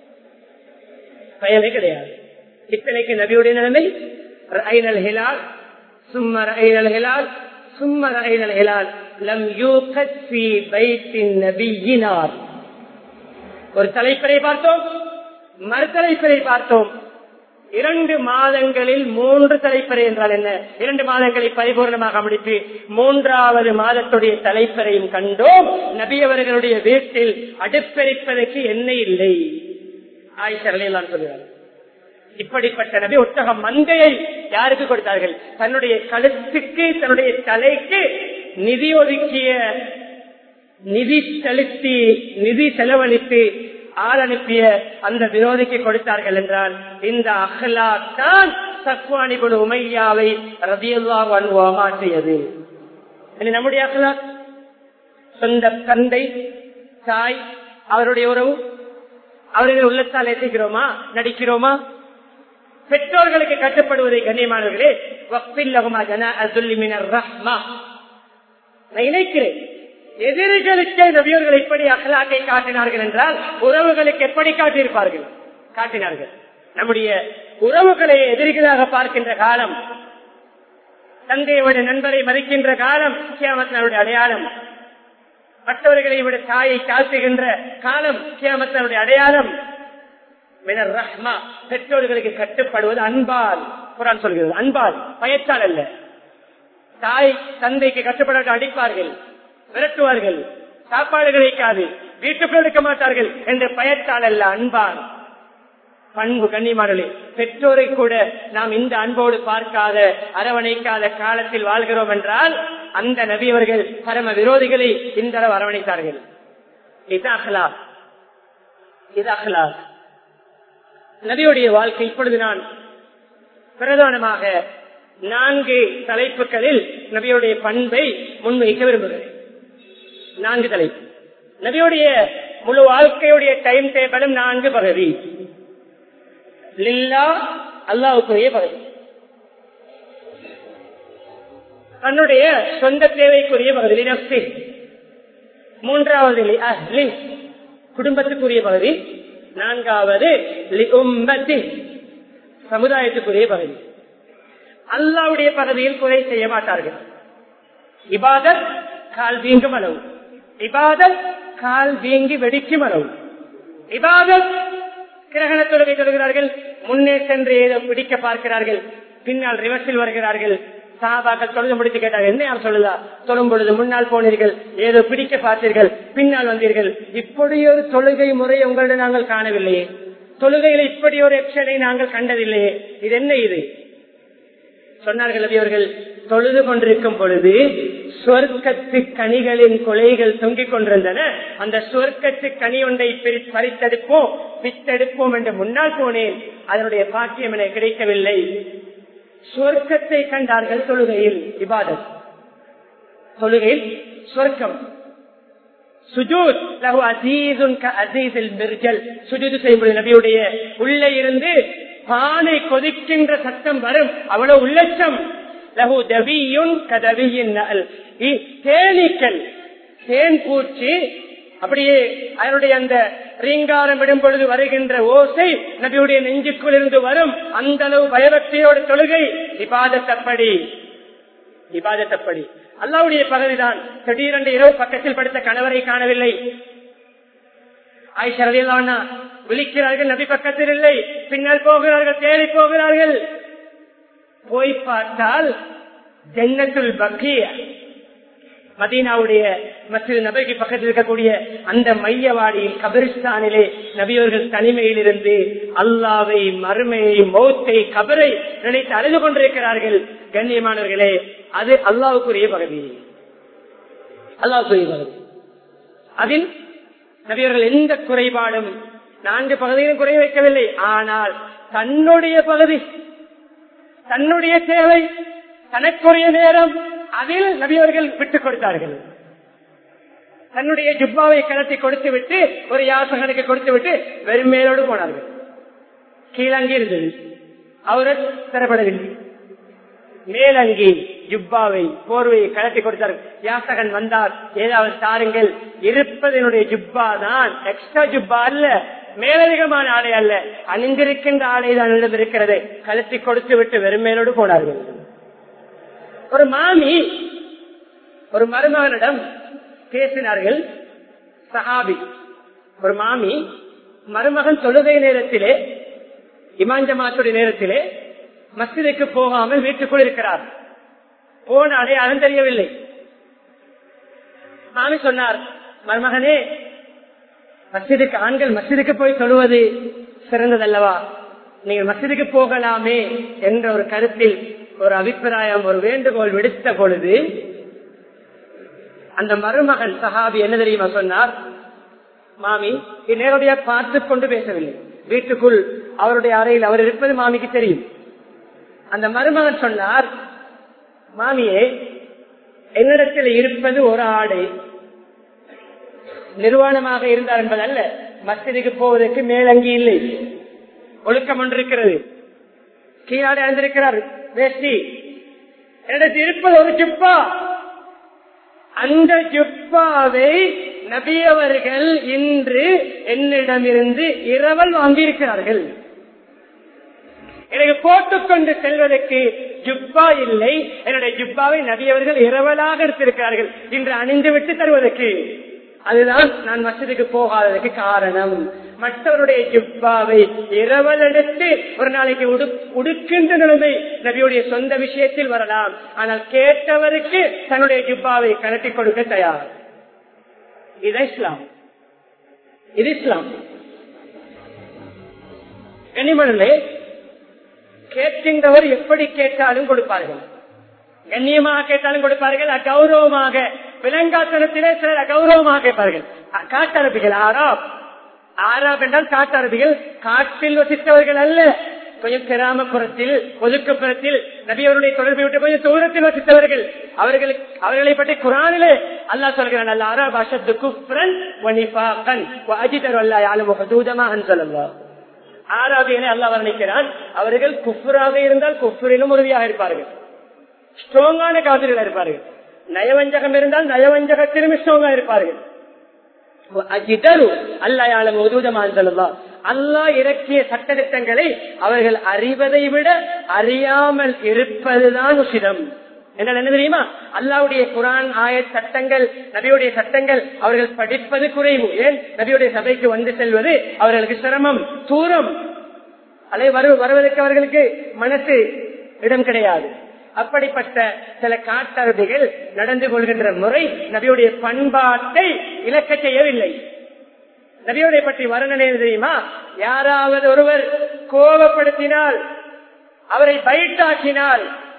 பயமே கிடையாது இத்தனைக்கு நபியுடைய நிலைமை ஐநல் ஹிலால் சும்மர் ஐநல் ஹிலால் சும்மர் ஐநல் ஹிலால் லம் யூகத் ஃபீ பைத்தின் நபியினார் ஒரு தலைப்பரை பார்த்தோம் மறுதலைப்பரை பார்த்தோம் இரண்டு மாதங்களில் மூன்று தலைப்பறை என்றால் என்ன இரண்டு மாதங்களை பரிபூர்ணமாக முடித்து மூன்றாவது மாதத்துடைய தலைப்பறையும் கண்டோம் நபி அவர்களுடைய வீட்டில் அடுப்பெரிப்பதற்கு எண்ணெய் இல்லை ஆயிஷரலாம் சொல்கிறார் இப்படிப்பட்ட நபி ஒட்டகம் மந்தையை யாருக்கு கொடுத்தார்கள் தன்னுடைய கழுத்துக்கு தன்னுடைய தலைக்கு நிதி ஒதுக்கிய நிதி செலுத்தி நிதி செலவழித்து ஆள் அனுப்பிய அந்த விரோதிக்கு கொடுத்தார்கள் என்றால் இந்த அஹ்லா தான் சக்வானிபுல் உமையாவை ரதியுல்லா வன்வா மாற்றியது நம்முடைய அஹ்லா சொந்த தந்தை தாய் அவருடைய உறவு அவர்கள் உள்ளத்தால் ஏற்றுகிறோமா நடிக்கிறோமா பெற்றோர்களுக்கு கட்டுப்படுவதை கண்ணியமானவர்களே வப்பில்லகுமா ஜன அசுல்லிமினர் ரஹ்மா நான் நினைக்கிறேன் எதிரிகளுக்கே நபியர்கள் எப்படி அகலாக்கை காட்டினார்கள் என்றால் உறவுகளுக்கு எப்படி காட்டியிருப்பார்கள் காட்டினார்கள் நம்முடைய உறவுகளை எதிரிகளாக பார்க்கின்ற காலம் தந்தையோட நண்பரை மதிக்கின்ற காலம் கியாமத்தினுடைய அடையாளம் மற்றவர்களை விட தாயை தாழ்த்துகின்ற காலம் கியாமத்தினுடைய அடையாளம் ரஹ்மா பெற்றோர்களுக்கு கட்டுப்படுவது அன்பால் குரான் சொல்கிறது அன்பால் பயத்தால் அல்ல தாய் தந்தைக்கு கட்டுப்பட அடிப்பார்கள் விரட்டுவார்கள் சாப்பாடு கிடைக்காது வீட்டுக்குள் எடுக்க மாட்டார்கள் என்ற பயத்தால் அல்ல அன்பான் பண்பு கண்ணியமானே பெற்றோரை கூட நாம் இந்த அன்போடு பார்க்காத அரவணைக்காத காலத்தில் வாழ்கிறோம் என்றால் அந்த நபியவர்கள் பரம விரோதிகளை இந்த அளவு அரவணைத்தார்கள் இதாகலா இதாகலா நபியுடைய வாழ்க்கை இப்பொழுது நான் பிரதானமாக நான்கு தலைப்புகளில் நபியுடைய பண்பை முன்வைக்க விரும்புகிறேன் நான்கு தலைப்பு நபியுடைய முழு வாழ்க்கையுடைய டைம் டேபிளும் நான்கு பகுதி லில்லா அல்லாவுக்குரிய பகுதி தன்னுடைய சொந்த தேவைக்குரிய பகுதி நப்சி மூன்றாவது அஹ்லி குடும்பத்துக்குரிய பகுதி நான்காவது சமுதாயத்துக்குரிய பகுதி அல்லாவுடைய பகுதியில் குறை செய்ய மாட்டார்கள் இபாதத் கால் வீங்கும் அளவு இபாதத் கால் வீங்கி வெடிக்கும் அளவு இபாதத் கிரகண தொழுகை தொழுகிறார்கள் முன்னே சென்று ஏதோ பிடிக்க பார்க்கிறார்கள் பின்னால் ரிவர்ஸில் வருகிறார்கள் சாபாக்கள் தொழுது முடித்து கேட்டார்கள் என்ன யார் சொல்லுதா சொல்லும் பொழுது முன்னால் போனீர்கள் ஏதோ பிடிக்க பார்த்தீர்கள் பின்னால் வந்தீர்கள் இப்படி ஒரு தொழுகை முறை உங்களிடம் நாங்கள் காணவில்லையே தொழுகையில் இப்படி ஒரு எப்ஷனை நாங்கள் கண்டதில்லையே இது என்ன இது சொன்னார்கள் அவர்கள் தொழுது கொண்டிருக்கும் பொழுது சொர்க்கத்து கனிகளின் கொலைகள் தொங்கிக் கொண்டிருந்தன அந்த சொர்க்கத்து கனி ஒன்றை பறித்தெடுப்போம் பித்தெடுப்போம் என்று முன்னால் போனேன் அதனுடைய பாக்கியம் என கிடைக்கவில்லை சொர்க்கத்தை கண்டார்கள் தொழுகையில் இபாதத் தொழுகையில் சொர்க்கம் சுஜூத் லஹு அசீசுன் க அசீசில் மிர்ஜல் சுஜூத் செய்யும்போது நபியுடைய உள்ளே இருந்து பானை கொதிக்கின்ற சத்தம் வரும் அவ்வளவு உள்ளச்சம் லஹு தவியுன் கதவியின் தேனீக்கள் தேன் பூச்சி அப்படியே அதனுடைய அந்த ரீங்காரம் விடும் பொழுது வருகின்ற ஓசை நபியுடைய நெஞ்சுக்குள் இருந்து வரும் அந்த அளவு பயபக்தியோட தொழுகை விவாதத்தப்படி விவாதத்தப்படி அல்லாவுடைய பகுதிதான் திடீரென்று இரவு பக்கத்தில் படுத்த கணவரை காணவில்லை ஆயிஷா விழிக்கிறார்கள் நபி பக்கத்தில் இல்லை பின்னால் போகிறார்கள் தேடி போகிறார்கள் போய் பார்த்தால் ஜன்னத்துல் பக்கிய மதீனாவுடைய மற்ற நபிக்கு பக்கத்தில் இருக்கக்கூடிய அந்த மையவாடியில் கபிரிஸ்தானிலே நபியவர்கள் தனிமையில் இருந்து அல்லாவை மறுமையை மௌத்தை கபரை நினைத்து அழுது கொண்டிருக்கிறார்கள் கண்ணியமானவர்களே அது அல்லாவுக்குரிய பகுதி அல்லாவுக்குரிய பகுதி அதில் நபியவர்கள் எந்த குறைபாடும் நான்கு பகுதியிலும் குறை வைக்கவில்லை ஆனால் தன்னுடைய பகுதி தன்னுடைய தேவை தனக்குரிய நேரம் அதில் நபியவர்கள் விட்டுக் கொடுத்தார்கள் தன்னுடைய ஜுப்பாவை கலத்தி கொடுத்து விட்டு ஒரு யாசகனுக்கு கொடுத்து விட்டு வெறும் மேலோடு போனார்கள் கீழங்கி இருந்தது அவரு தரப்படவில்லை மேலங்கி ஜுப்பாவை போர்வையை கலட்டி கொடுத்தார் யாசகன் வந்தார் ஏதாவது தாருங்கள் இருப்பதனுடைய ஜுப்பா தான் எக்ஸ்ட்ரா ஜுப்பா அல்ல மேலதிகமான ஆடை அல்ல அணிந்திருக்கின்ற ஆடை தான் இருக்கிறது கலத்தி கொடுத்து விட்டு வெறும் மேலோடு போனார்கள் ஒரு மாமி ஒரு மருமகனிடம் பேசினார்கள் சஹாபி ஒரு மாமி மருமகன் தொழுகை நேரத்திலே இமாஞ்சமாத்துடைய நேரத்திலே மஸ்ஜிதுக்கு போகாமல் வீட்டுக்குள் இருக்கிறார் போன அடையாளம் தெரியவில்லை மாமி சொன்னார் மருமகனே மஸ்ஜிதுக்கு ஆண்கள் மஸ்ஜிதுக்கு போய் தொழுவது சிறந்ததல்லவா நீங்கள் மஸ்ஜிதுக்கு போகலாமே என்ற ஒரு கருத்தில் ஒரு அபிப்பிராயம் ஒரு வேண்டுகோள் விடுத்த பொழுது அந்த மருமகன் சஹாபி என்ன தெரியுமா சொன்னார் மாமி நேரடியாக பார்த்து கொண்டு பேசவில்லை வீட்டுக்குள் அவருடைய அறையில் அவர் இருப்பது மாமிக்கு தெரியும் அந்த மருமகன் சொன்னார் மாமியே என்னிடத்தில் இருப்பது ஒரு ஆடை நிர்வாணமாக இருந்தார் என்பதல்ல மஸ்ஜிதுக்கு போவதற்கு மேலங்கி இல்லை ஒழுக்கம் ஒன்று இருக்கிறது கீழாடை அணிந்திருக்கிறார் வேஷ்டி என்னிடத்தில் இருப்பது ஒரு ஜுப்பா அந்த ஜுப்பாவை நபியவர்கள் இன்று என்னிடமிருந்து இரவல் வாங்கியிருக்கிறார்கள் எனக்கு போட்டுக்கொண்டு செல்வதற்கு ஜுப்பா இல்லை என்னுடைய ஜுப்பாவை நபியவர்கள் இரவலாக எடுத்திருக்கிறார்கள் இன்று அணிந்து விட்டு தருவதற்கு அதுதான் நான் மசதிக்கு போகாததற்கு காரணம் மற்றவருடைய ஜுப்பாவை இரவல் எடுத்து ஒரு நாளைக்கு உடுக்கின்ற நிலைமை நபியுடைய சொந்த விஷயத்தில் வரலாம் ஆனால் கேட்டவருக்கு தன்னுடைய ஜுப்பாவை கலட்டி கொடுக்க தயார் இது இஸ்லாம் இது இஸ்லாம் கனிமணே கேட்கின்றவர் எப்படி கேட்டாலும் கொடுப்பார்கள் கண்ணியமாக கேட்டாலும் கொடுப்பார்கள் அகௌரவமாக விலங்காத்தனத்திலே சிலர் அகௌரவமாக கேட்பார்கள் காட்டரபிகள் ஆராப் ஆராப் என்றால் காட்டரபிகள் காட்டில் வசித்தவர்கள் அல்ல கொஞ்சம் கிராமப்புறத்தில் ஒதுக்கப்புறத்தில் நபியவருடைய தொடர்பை விட்டு கொஞ்சம் தூரத்தில் வசித்தவர்கள் அவர்களுக்கு அவர்களை பற்றி குரானிலே அல்லா சொல்கிறான் அல்ல அரப் அஷத்து குப்ரன் வனிஃபாகன் அஜிதர் அல்லா யாலும் தூதமா அன்சலல்லா ஆராபியனை அல்லா வர்ணிக்கிறான் அவர்கள் குஃபுராக இருந்தால் குஃபுரிலும் உறுதியாக இருப்பார்கள் ஸ்ட்ராங்கான காதலில் இருப்பார்கள் நயவஞ்சகம் இருந்தால் நயவஞ்சகத்திலும் ஸ்ட்ராங்கா இருப்பார்கள் அல்லா இறக்கிய சட்டத்திட்டங்களை அவர்கள் அறிவதை விட அறியாமல் இருப்பதுதான் உசிதம் என்றால் என்ன தெரியுமா அல்லாவுடைய குரான் ஆய சட்டங்கள் நபியுடைய சட்டங்கள் அவர்கள் படிப்பது குறைவு ஏன் நபியுடைய சபைக்கு வந்து செல்வது அவர்களுக்கு சிரமம் தூரம் அதை வருவதற்கு அவர்களுக்கு மனசு இடம் கிடையாது அப்படிப்பட்ட சில காட்டரபிகள் நடந்து கொள்கின்ற முறை நபியுடைய பண்பாட்டை இழக்க செய்யவில்லை நபியோடைய பற்றி வர்ணனை தெரியுமா யாராவது ஒருவர் கோபப்படுத்தினால் அவரை பயிட்டாக்கினால்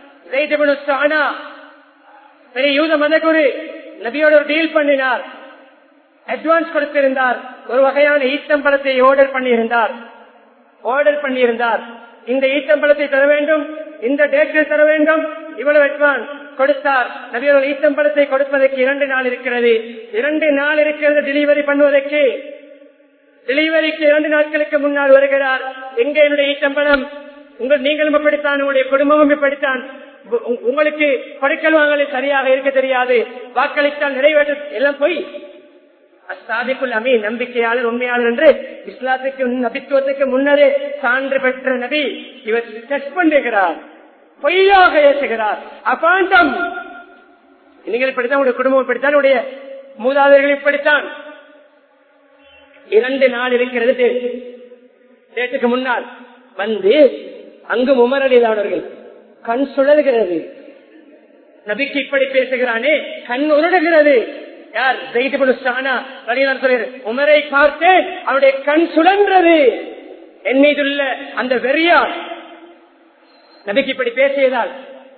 பெரிய யூத மதகுரு நபியோட ஒரு டீல் பண்ணினார் அட்வான்ஸ் கொடுத்திருந்தார் ஒரு வகையான ஈத்தம்பழத்தை ஆர்டர் பண்ணியிருந்தார் ஆர்டர் பண்ணியிருந்தார் இந்த ஈத்தம்பழத்தை தர வேண்டும் இந்த டேட்டில் தர வேண்டும் இவ்வளவு அட்வான்ஸ் கொடுத்தார் நபியோட ஈத்தம்பழத்தை கொடுப்பதற்கு இரண்டு நாள் இருக்கிறது இரண்டு நாள் இருக்கிறது டெலிவரி பண்ணுவதற்கு டெலிவரிக்கு இரண்டு நாட்களுக்கு முன்னால் வருகிறார் எங்க என்னுடைய ஈட்டம்பழம் உங்கள் நீங்களும் எப்படித்தான் உங்களுடைய குடும்பமும் எப்படித்தான் உங்களுக்கு படுக்கல் வாங்கல சரியாக இருக்க தெரியாது வாக்களித்தால் நிறைவேற்ற எல்லாம் போய் அஸ்தாதிக்குள் அமி நம்பிக்கையாளர் உண்மையாளர் என்று இஸ்லாத்துக்கு நபித்துவத்துக்கு முன்னரே சான்று பெற்ற நபி இவர் டெஸ்ட் பண்ணுகிறார் பொய்யாக ஏசுகிறார் அபாண்டம் நீங்கள் இப்படித்தான் உடைய குடும்பம் இப்படித்தான் உடைய மூதாதையர்கள் இப்படித்தான் இரண்டு நாள் இருக்கிறது டேட். டேட்டுக்கு முன்னால் வந்து அங்கு உமரடிதானவர்கள் கண் சுழல்கிறது நபிக்கு இப்படி பேசுகிறானே கண் உருடுகிறது யார் சொல்லுற உமரை பார்த்து அவருடைய கண் சுழன்றது என் மீதுள்ள அந்த வெறியால் நபிக்கு இப்படி பேசியதால்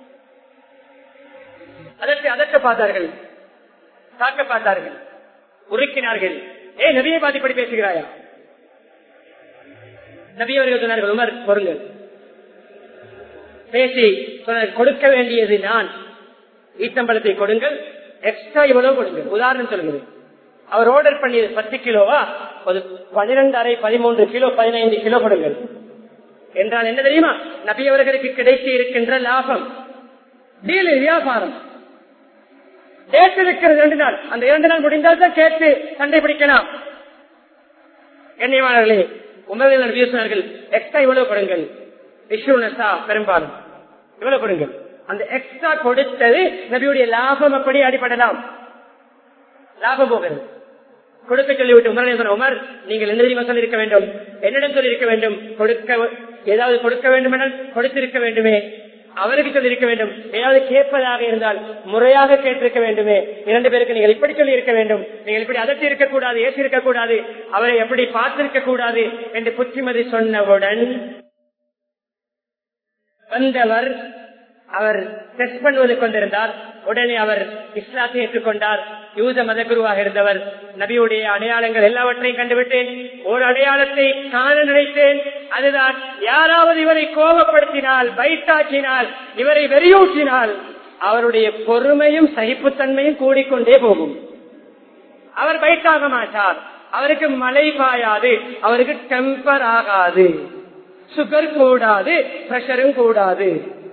அதற்கு அதற்க பார்த்தார்கள் தாக்க பார்த்தார்கள் உருக்கினார்கள் ஏ நபியை பார்த்து இப்படி பேசுகிறாயா நபி அவர்கள் சொன்னார்கள் உமர் பொருங்கள் பேசி சொன்னார், கொடுக்க வேண்டியது நான் ஈத்தம்பழத்தை கொடுங்கள் எக்ஸ்ட்ரா இவ்வளவு கொடுங்கள் உதாரணம் சொல்கிறது அவர் ஆர்டர் பண்ணியது பத்து கிலோவா ஒரு பனிரெண்டு அரை பதிமூன்று கிலோ பதினைந்து கிலோ கொடுங்கள் என்றால் என்ன தெரியுமா நபி அவர்களுக்கு கிடைக்க இருக்கின்ற லாபம் டீல் வியாபாரம் டேட் இருக்கிறது இரண்டு நாள் அந்த இரண்டு நாள் முடிந்தால் தான் கேட்டு சண்டை பிடிக்கலாம் கண்ணியமானவர்களே உமர்கள் நபி சொன்னார்கள் எக்ஸ்ட்ரா இவ்வளவு கொடுங்கள் விஷ்ணுனசா பெரும்பாலும் இவ்வளவு கொடுங்கள் அந்த எக்ஸ்ட்ரா கொடுத்தது நபியுடைய லாபம் அப்படி அடிபடலாம் லாபம் போகிறது கொடுக்க சொல்லிவிட்டு உமர் சொன்ன உமர் நீங்கள் என்ன தெரியுமா சொல்லியிருக்க வேண்டும் என்னிடம் சொல்லியிருக்க வேண்டும் கொடுக்க ஏதாவது கொடுக்க வேண்டும் என கொடுத்திருக்க வேண்டுமே அவருக்கு சொல்லியிருக்க வேண்டும் ஏதாவது கேட்பதாக இருந்தால் முறையாக கேட்டிருக்க வேண்டுமே இரண்டு பேருக்கு நீங்கள் இப்படி சொல்லி இருக்க வேண்டும் நீங்கள் இப்படி அதட்டி இருக்கக்கூடாது ஏசி இருக்கக்கூடாது அவரை எப்படி பார்த்திருக்க கூடாது என்று புத்திமதி சொன்னவுடன் வந்தவர் அவர் டெஸ்ட் பண்ணுவது கொண்டிருந்தார் உடனே அவர் இஸ்லாத்தை ஏற்றுக்கொண்டார் யூத மத குருவாக இருந்தவர் நபியுடைய அடையாளங்கள் எல்லாவற்றையும் கண்டுவிட்டேன் ஒரு அடையாளத்தை காண நினைத்தேன் அதுதான் யாராவது இவரை கோபப்படுத்தினால் பைட்டாக்கினால் இவரை வெறியூற்றினால் அவருடைய பொறுமையும் சகிப்புத்தன்மையும் கூடிக்கொண்டே போகும் அவர் பைட்டாக மாட்டார் அவருக்கு மழை பாயாது அவருக்கு டெம்பர் ஆகாது சுகர் கூடாது பிரஷரும் கூடாது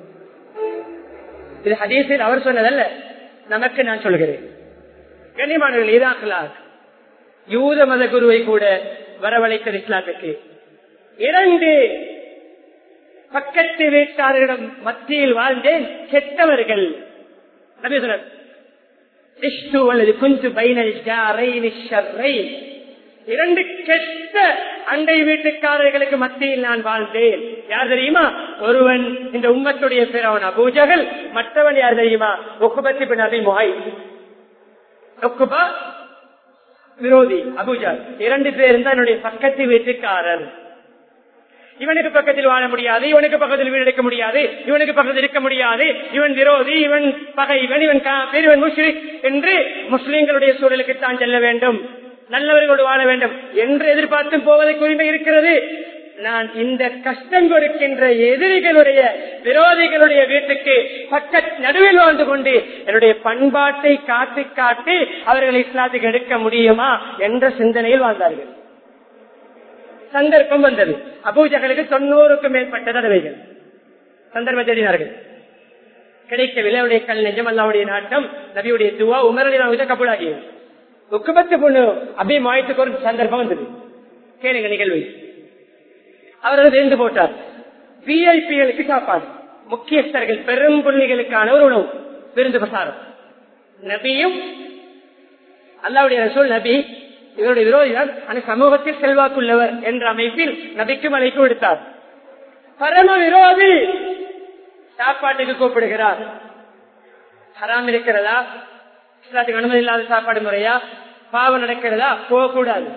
இது ஹதீஸில் அவர் சொன்னதல்ல நமக்கு நான் சொல்கிறேன் கண்ணியமானவர்கள் இதாக்கலார் யூத மத குருவை கூட வரவழைத்தது இஸ்லாத்துக்கு இரண்டு பக்கத்து வீட்டாளர்களிடம் மத்தியில் வாழ்ந்தேன் கெட்டவர்கள் நபி சொன்னார் இஷ்டு அல்லது குஞ்சு பைனல் ஜாரை நிஷர்ரை இரண்டு கெட்ட அண்டை வீட்டுக்காரர்களுக்கு மத்தியில் நான் வாழ்ந்தேன் யார் தெரியுமா ஒருவன் இந்த உம்மத்துடைய பிறவன் அபூஜகல் மற்றவன் யார் தெரியுமா ஒக்குபத்தி பின் அபி மொஹை ஒக்குபா விரோதி அபூஜா இரண்டு பேர் தான் என்னுடைய பக்கத்து வீட்டுக்காரர் இவனுக்கு பக்கத்தில் வாழ முடியாது இவனுக்கு பக்கத்தில் வீடு எடுக்க முடியாது இவனுக்கு பக்கத்தில் இருக்க முடியாது இவன் விரோதி இவன் பகைவன் இவன் காபீர் இவன் முஸ்லிம் என்று முஸ்லிம்களுடைய சூழலுக்கு தான் செல்ல வேண்டும் நல்லவர்களோடு வாழ வேண்டும் என்று எதிர்பார்த்தும் போவதற்கு உரிமை இருக்கிறது நான் இந்த கஷ்டம் கொடுக்கின்ற எதிரிகளுடைய விரோதிகளுடைய வீட்டுக்கு பக்க நடுவில் வாழ்ந்து கொண்டு என்னுடைய பண்பாட்டை காட்டி காட்டி அவர்கள் இஸ்லாத்துக்கு எடுக்க முடியுமா என்ற சிந்தனையில் வாழ்ந்தார்கள் சந்தர்ப்பம் வந்தது அபூஜகளுக்கு தொண்ணூறுக்கும் மேற்பட்ட தடவைகள் சந்தர்ப்பம் தேடினார்கள் கிடைக்கவில்லை அவருடைய கல் நிஜம் அல்லாவுடைய நாட்டம் நபியுடைய துவா உமரடி கபூலாகியது உக்குபத்து பொண்ணு அப்படியே மாயத்துக்கு ஒரு சந்தர்ப்பம் வந்தது கேளுங்க நிகழ்வு அவர்கள் விருந்து போட்டார் விஐபிகளுக்கு சாப்பாடு முக்கியஸ்தர்கள் பெரும் புள்ளிகளுக்கான ஒரு உணவு விருந்து பிரசாரம் நபியும் அல்லாவுடைய ரசூல் நபி இவருடைய விரோதிதான் அந்த சமூகத்தில் செல்வாக்குள்ளவர் என்ற அமைப்பில் நபிக்கும் அழைப்பு விடுத்தார் பரம விரோதி சாப்பாட்டுக்கு கூப்பிடுகிறார் ஹராம் இருக்கிறதா இஸ்லாத்துக்கு அனுமதி இல்லாத சாப்பாடு முறையா பாவம் நடக்கிறதா போகக்கூடாது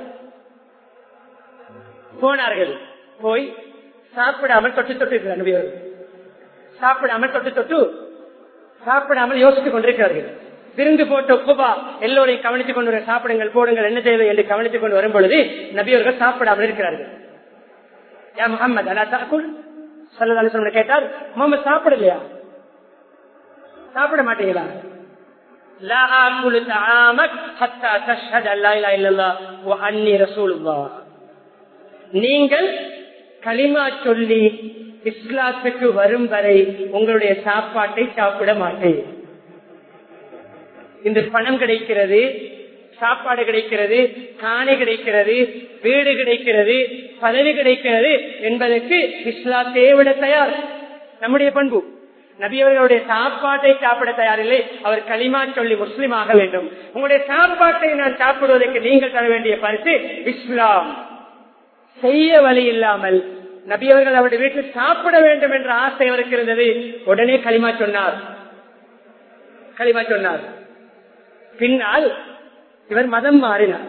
போனார்கள் போய் சாப்பிடாமல் தொட்டு தொட்டு இருக்கிறார் நபியர்கள் சாப்பிடாமல் தொட்டு தொட்டு சாப்பிடாமல் யோசித்துக் கொண்டிருக்கிறார்கள் விருந்து போட்ட உப்புபா எல்லோரையும் கவனித்துக் கொண்டு சாப்பிடுங்கள் போடுங்கள் என்ன தேவை என்று கவனித்துக் கொண்டு வரும் பொழுது நபியர்கள் சாப்பிடாமல் இருக்கிறார்கள் யா முகமது அலா தாக்குல் சொல்லி கேட்டார் முகமது சாப்பிடலையா சாப்பிட மாட்டீங்களா لا آكل طعامك حتى تشهد أن لا إله إلا الله وأني رسول الله நீங்கள் களிமா சொல்லி இஸ்லாத்துக்கு வரும் வரை உங்களுடைய சாப்பாட்டை சாப்பிட மாட்டேன் இந்த பணம் கிடைக்கிறது சாப்பாடு கிடைக்கிறது காணி கிடைக்கிறது வீடு கிடைக்கிறது பதவி கிடைக்கிறது என்பதற்கு இஸ்லாத்தையே விட தயார் நம்முடைய பண்பு நபியவர்களுடைய சாப்பாட்டை சாப்பிட தயாரில்லை அவர் களிமா சொல்லி முஸ்லீம் ஆக வேண்டும் உங்களுடைய சாப்பாட்டை நான் சாப்பிடுவதற்கு நீங்கள் தர வேண்டிய பரிசு இஸ்லாம் செய்ய வழி இல்லாமல் நபியவர்கள் அவருடைய வீட்டில் சாப்பிட வேண்டும் என்ற ஆசை அவருக்கு இருந்தது உடனே களிமா சொன்னார் களிமா சொன்னார் பின்னால் இவர் மதம் மாறினார்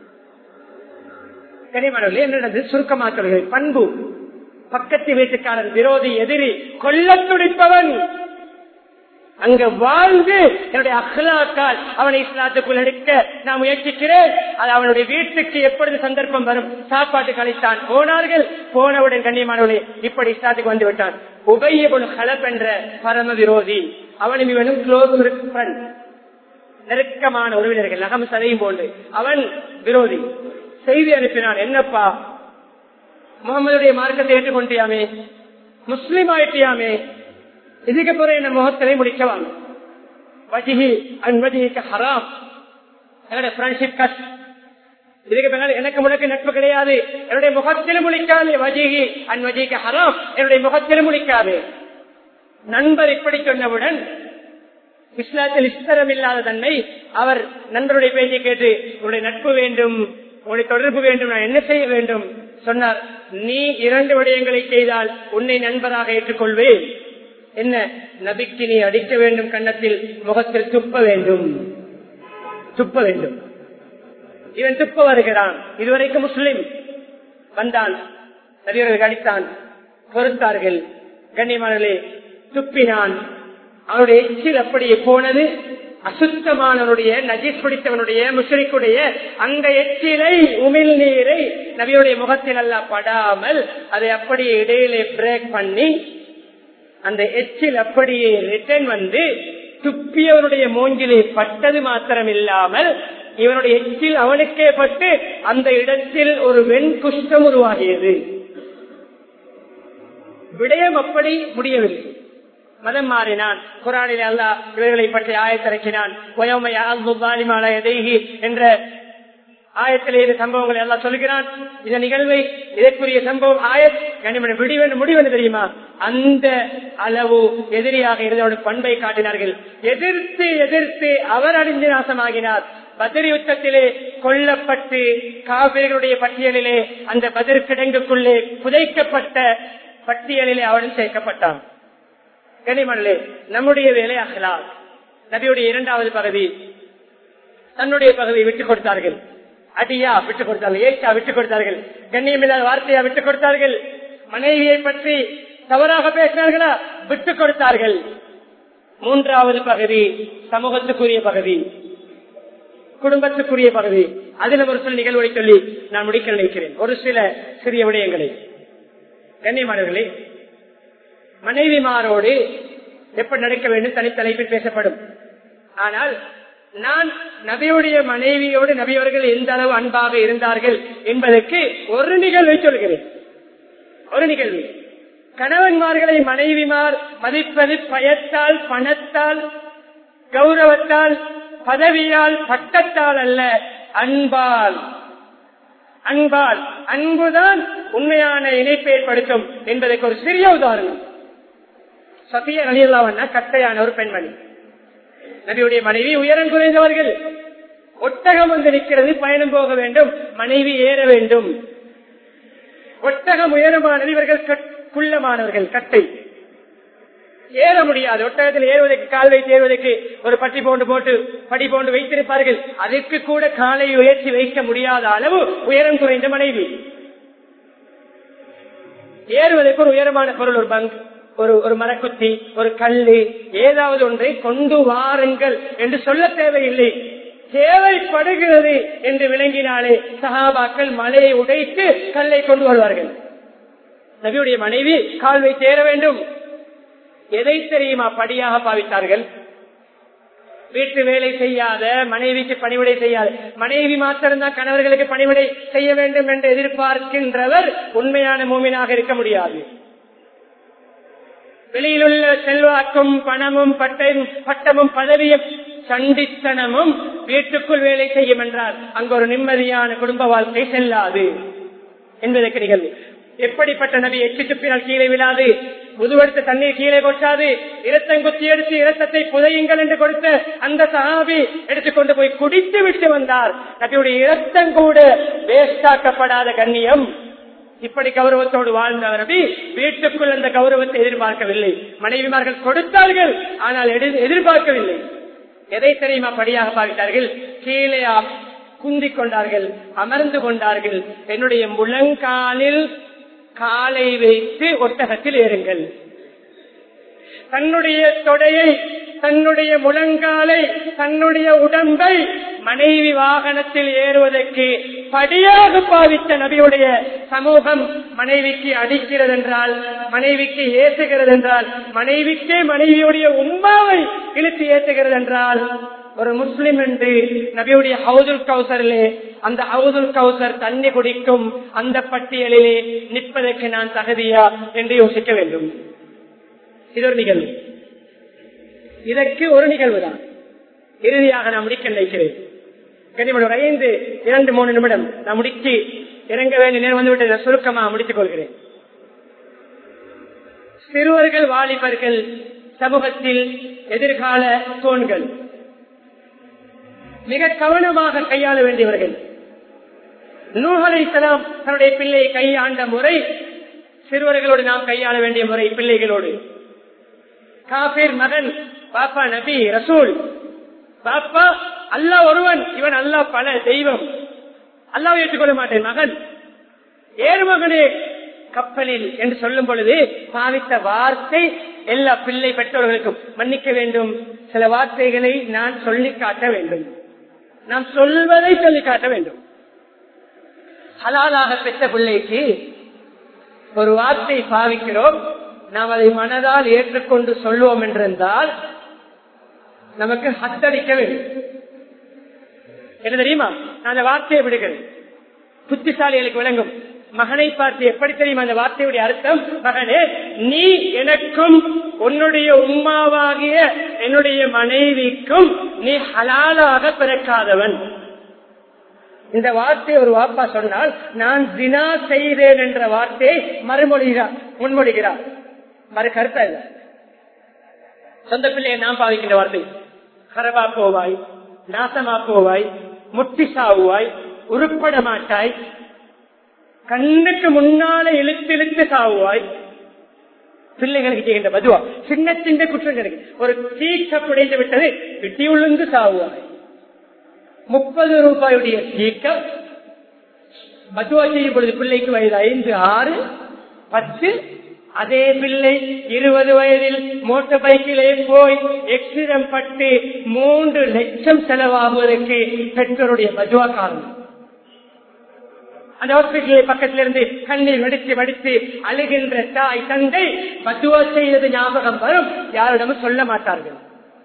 கனிமணி என்ன நடந்தது சுருக்கமா சொல்கிறேன் பண்பு பக்கத்து வீட்டுக்காரன் விரோதி எதிரி கொல்ல துடிப்பவன் அங்க வாழ்ந்து என்னுடைய அஹ்லாக்கால் அவனை இஸ்லாத்துக்குள் எடுக்க நான் முயற்சிக்கிறேன் அது அவனுடைய வீட்டுக்கு எப்பொழுது சந்தர்ப்பம் வரும் சாப்பாட்டு கழித்தான் போனார்கள் போனவுடன் கண்ணியமானவனே இப்படி இஸ்லாத்துக்கு வந்து விட்டான் உபயபுல் ஹலப் என்ற பரம விரோதி அவனும் இவனும் க்ளோஸ் ஃப்ரெண்ட் நெருக்கமான உறவினர்கள் நகம் சதையும் போன்று அவன் விரோதி செய்தி அனுப்பினான் என்னப்பா முகமதுடைய மார்க்கத்தை ஏற்றுக்கொண்டியாமே முஸ்லிம் ஆயிட்டியாமே இதுக்கு பிறகு என்ன முகத்திலே முடிக்கவாங்க வஜிஹி அன் வஜிஹிக்கு ஹராம் என்னுடைய ஃப்ரெண்ட்ஷிப் கட் இதுக்கு பின்னால் எனக்கு முழுக்க நட்பு கிடையாது என்னுடைய முகத்திலும் முழிக்காது வஜிஹி அன் வஜிஹிக்கு ஹராம் என்னுடைய முகத்திலும் முழிக்காது நண்பர் இப்படி சொன்னவுடன் இஸ்லாத்தில் இஸ்தரம் இல்லாத தன்மை அவர் நண்பருடைய பேச்சை கேட்டு உங்களுடைய நட்பு வேண்டும் உங்களுடைய தொடர்பு வேண்டும் நான் என்ன செய்ய வேண்டும் சொன்னார் நீ இரண்டு விடயங்களை செய்தால் உன்னை நண்பராக ஏற்றுக்கொள்வேன் என்ன நபிக்கு நீ அடிக்க வேண்டும் கன்னத்தில் முகத்தில் துப்ப வேண்டும் துப்ப வேண்டும் இவன் துப்ப வருகிறான் இதுவரைக்கும் முஸ்லிம் வந்தான் நபியர்கள் அடித்தான் பொறுத்தார்கள் கண்ணியமானே துப்பினான் அவனுடைய எச்சில் அப்படியே போனது அசுத்தமானவனுடைய நஜீஸ் பிடித்தவனுடைய முஷரிக்குடைய அந்த எச்சிலை உமிழ் நீரை நபியுடைய முகத்தில் அல்ல படாமல் அதை அப்படியே இடையிலே பிரேக் பண்ணி அந்த எச்சில் அப்படியே ரிட்டர்ன் வந்து துப்பியவனுடைய மூஞ்சிலே பட்டது மாத்திரம் இல்லாமல் இவனுடைய எச்சில் அவனுக்கே பட்டு அந்த இடத்தில் ஒரு வெண் குஷ்டம் உருவாகியது விடயம் அப்படி முடியவில்லை மதம் மாறினான் குரானில் அல்லா இவர்களை பற்றி ஆயத்திறக்கினான் என்ற ஆயத்திலே இந்த சம்பவங்களை எல்லாம் சொல்கிறான் இந்த நிகழ்வை இதற்குரிய சம்பவம் ஆயத் கனிமணி முடிவென்று முடிவென்று தெரியுமா அந்த அளவு எதிரியாக இருந்தவருடைய பண்பை காட்டினார்கள் எதிர்த்து எதிர்த்து அவர் அழிந்து நாசமாகினார் பதிர் யுத்தத்திலே கொல்லப்பட்டு காவிரிகளுடைய பட்டியலிலே அந்த பதிர் கிடங்குக்குள்ளே புதைக்கப்பட்ட பட்டியலிலே அவனும் சேர்க்கப்பட்டான் கனிமணலே நம்முடைய வேலை அகலாம் நபியுடைய இரண்டாவது பகுதி தன்னுடைய பகுதியை விட்டுக் கொடுத்தார்கள் அடியா விட்டுக் கொடுத்தார்கள் ஏச்சா விட்டுக் கொடுத்தார்கள் கண்ணியமில்லாத வார்த்தையா விட்டுக் கொடுத்தார்கள் மனைவியை பற்றி தவறாக பேசினார்களா விட்டுக் கொடுத்தார்கள் மூன்றாவது பகுதி சமூகத்துக்குரிய பகுதி குடும்பத்துக்குரிய பகுதி அதில் ஒரு சில நிகழ்வுகளை சொல்லி நான் முடிக்க நினைக்கிறேன் ஒரு சில சிறிய விடயங்களை கண்ணியமானவர்களே மனைவிமாரோடு எப்படி நடக்க வேண்டும் தனித்தலைப்பில் பேசப்படும் ஆனால் நான் நபியுடைய மனைவியோடு நபியவர்கள் எந்த அளவு அன்பாக இருந்தார்கள் என்பதற்கு ஒரு நிகழ்வை சொல்கிறேன் ஒரு நிகழ்வு கணவன்மார்களை மனைவிமார் மதிப்பது பயத்தால் பணத்தால் கௌரவத்தால் பதவியால் பட்டத்தால் அல்ல அன்பால் அன்பால் அன்புதான் உண்மையான இணைப்பை ஏற்படுத்தும் என்பதற்கு ஒரு சிறிய உதாரணம் சத்திய நலியல்லாவண்ணா கட்டையான ஒரு பெண்மணி நபியுடைய மனைவி உயரம் குறைந்தவர்கள் ஒட்டகம் வந்து நிற்கிறது பயணம் போக வேண்டும் மனைவி ஏற வேண்டும் ஒட்டகம் உயரமானது இவர்கள் குள்ளமானவர்கள் கட்டை ஏற முடியாது ஒட்டகத்தில் ஏறுவதற்கு கால் வைத்து ஏறுவதற்கு ஒரு பட்டி போன்று போட்டு படி போன்று வைத்திருப்பார்கள் அதற்கு கூட காலை உயர்த்தி வைக்க முடியாத அளவு உயரம் குறைந்த மனைவி ஏறுவதற்கு ஒரு உயரமான பொருள் ஒரு பங்க் ஒரு ஒரு மரக்குத்தி ஒரு கல்லு ஏதாவது ஒன்றை கொண்டு வாருங்கள் என்று சொல்ல தேவையில்லை தேவைப்படுகிறது என்று விளங்கினாலே சகாபாக்கள் மலையை உடைத்து கல்லை கொண்டு வருவார்கள் நபியுடைய மனைவி கால் வைத்து ஏற வேண்டும் எதை தெரியுமா படியாக பாவித்தார்கள் வீட்டு வேலை செய்யாத மனைவிக்கு பணிவிடை செய்யாத மனைவி மாத்திரம்தான் கணவர்களுக்கு பணிவிடை செய்ய வேண்டும் என்று எதிர்பார்க்கின்றவர் உண்மையான மூமினாக இருக்க முடியாது வெளியிலுள்ள செல்வாக்கும் பணமும் பட்டம் பட்டமும் பதவியும் சண்டித்தனமும் வீட்டுக்குள் வேலை செய்யும் என்றால் அங்கு ஒரு நிம்மதியான குடும்ப வாழ்க்கை செல்லாது என்பதற்கு நிகழ்வு எப்படிப்பட்ட நபி எச்சு துப்பினால் கீழே விழாது முதுவெடுத்த தண்ணீர் கீழே கொட்டாது இரத்தம் குத்தி எடுத்து இரத்தத்தை புதையுங்கள் என்று கொடுத்த அந்த சஹாபி எடுத்துக்கொண்டு போய் குடித்து விட்டு வந்தார் நபியுடைய இரத்தம் கூட வேஸ்டாக்கப்படாத கண்ணியம் இப்படி கௌரவத்தோடு வாழ்ந்த நபி வீட்டுக்குள் அந்த கௌரவத்தை எதிர்பார்க்கவில்லை மனைவிமார்கள் கொடுத்தார்கள் ஆனால் எதிர்- எதிர்பார்க்கவில்லை எதை தெரியுமா படியாக பார்த்தார்கள் கீழே அ- குந்திக் கொண்டார்கள் அமர்ந்து கொண்டார்கள் என்னுடைய முழங்காலில் காலை வைத்து ஒட்டகத்தில் ஏறுங்கள் தன்னுடைய தொடையை தன்னுடைய முழங்காலை தன்னுடைய உடம்பை மனைவி வாகனத்தில் ஏறுவதற்கு படியாக பாவித்த நபியுடைய சமூகம் மனைவிக்கு அடிக்கிறது என்றால் மனைவிக்கு ஏற்றுகிறது என்றால் மனைவிக்கே மனைவியுடைய உம்மாவை இழுத்து ஏற்றுகிறது என்றால் ஒரு முஸ்லிம் என்று நபியுடைய ஹவுதுல் கௌசரிலே அந்த ஹவுதுல் கௌசர் தண்ணி குடிக்கும் அந்த பட்டியலிலே நிற்பதற்கு நான் தகுதியா என்று யோசிக்க வேண்டும் இது ஒரு நிகழ்வு இதற்கு ஒரு நிகழ்வு தான் இறுதியாக நான் முடிக்க நினைக்கிறேன் கனிமணி ஒரு ஐந்து இரண்டு மூணு நிமிடம் நான் முடிச்சு இறங்க வேண்டிய நேரம் வந்துவிட்டு இதை சுருக்கமா முடித்துக் கொள்கிறேன் சிறுவர்கள் வாலிபர்கள் சமூகத்தில் எதிர்கால தூண்கள் மிக கவனமாக கையாள வேண்டியவர்கள் நூகலை இஸ்லாம் தன்னுடைய பிள்ளையை கையாண்ட முறை சிறுவர்களோடு நாம் கையாள வேண்டிய முறை பிள்ளைகளோடு காபீர் மகன் பாப்பா நபி ரசூல் பாப்பா அல்லா ஒருவன் இவன் அல்லா பல தெய்வம் அல்லாவை ஏற்றுக்கொள்ள மாட்டேன் மகன் ஏறு மகனே கப்பலில் என்று சொல்லும் பொழுது பாவித்த வார்த்தை எல்லா பிள்ளை பெற்றோர்களுக்கும் மன்னிக்க வேண்டும் சில வார்த்தைகளை நான் சொல்லி காட்ட வேண்டும் நாம் சொல்வதை சொல்லி காட்ட வேண்டும் ஹலாலாக பெற்ற பிள்ளைக்கு ஒரு வார்த்தை பாவிக்கிறோம் நாம் அதை மனதால் ஏற்றுக்கொண்டு சொல்லுவோம் என்றிருந்தால் நமக்கு ஹத்தடிக்க வேண்டும் என்ன தெரியுமா நான் அந்த வார்த்தையை விடுகிறேன் புத்திசாலிகளுக்கு விளங்கும் மகனை பார்த்து எப்படி தெரியும் அந்த வார்த்தையுடைய அர்த்தம் மகனே நீ எனக்கும் உன்னுடைய உம்மாவாகிய என்னுடைய மனைவிக்கும் நீ ஹலாலாக பிறக்காதவன் இந்த வார்த்தையை ஒரு வாப்பா சொன்னால் நான் தினா செய்தேன் என்ற வார்த்தையை மறுமொழிகிறார் முன்மொழிகிறார் மறு கருத்தா இல்ல சொந்த பிள்ளையை நாம் பாவிக்கின்ற வார்த்தை கரவா போவாய் நாசமா போவாய் முட்டி சாவுவாய் உருப்பட மாட்டாய் கண்ணுக்கு முன்னால இழுத்து இழுத்து சாவுவாய் பிள்ளைகளுக்கு செய்கின்ற பதுவா சின்ன சின்ன குற்றங்களுக்கு ஒரு தீக்க புடைந்து விட்டது விட்டி உளுந்து சாவுவாய் முப்பது ரூபாயுடைய தீக்கம் பதுவா செய்யும் பொழுது பிள்ளைக்கு வயது ஐந்து ஆறு பத்து அதே பிள்ளை இருபது வயதில் மோட்டார் பைக்கிலே போய் எக்ஸிடம் பட்டு மூன்று லட்சம் செலவாகுவதற்கு பெற்றோருடைய பதுவா காரணம் அந்த ஹாஸ்பிட்டல் பக்கத்துல இருந்து கண்ணீர் வடித்து வடித்து அழுகின்ற தாய் தந்தை பத்துவா செய்தது ஞாபகம் வரும் யாரிடமும் சொல்ல மாட்டார்கள்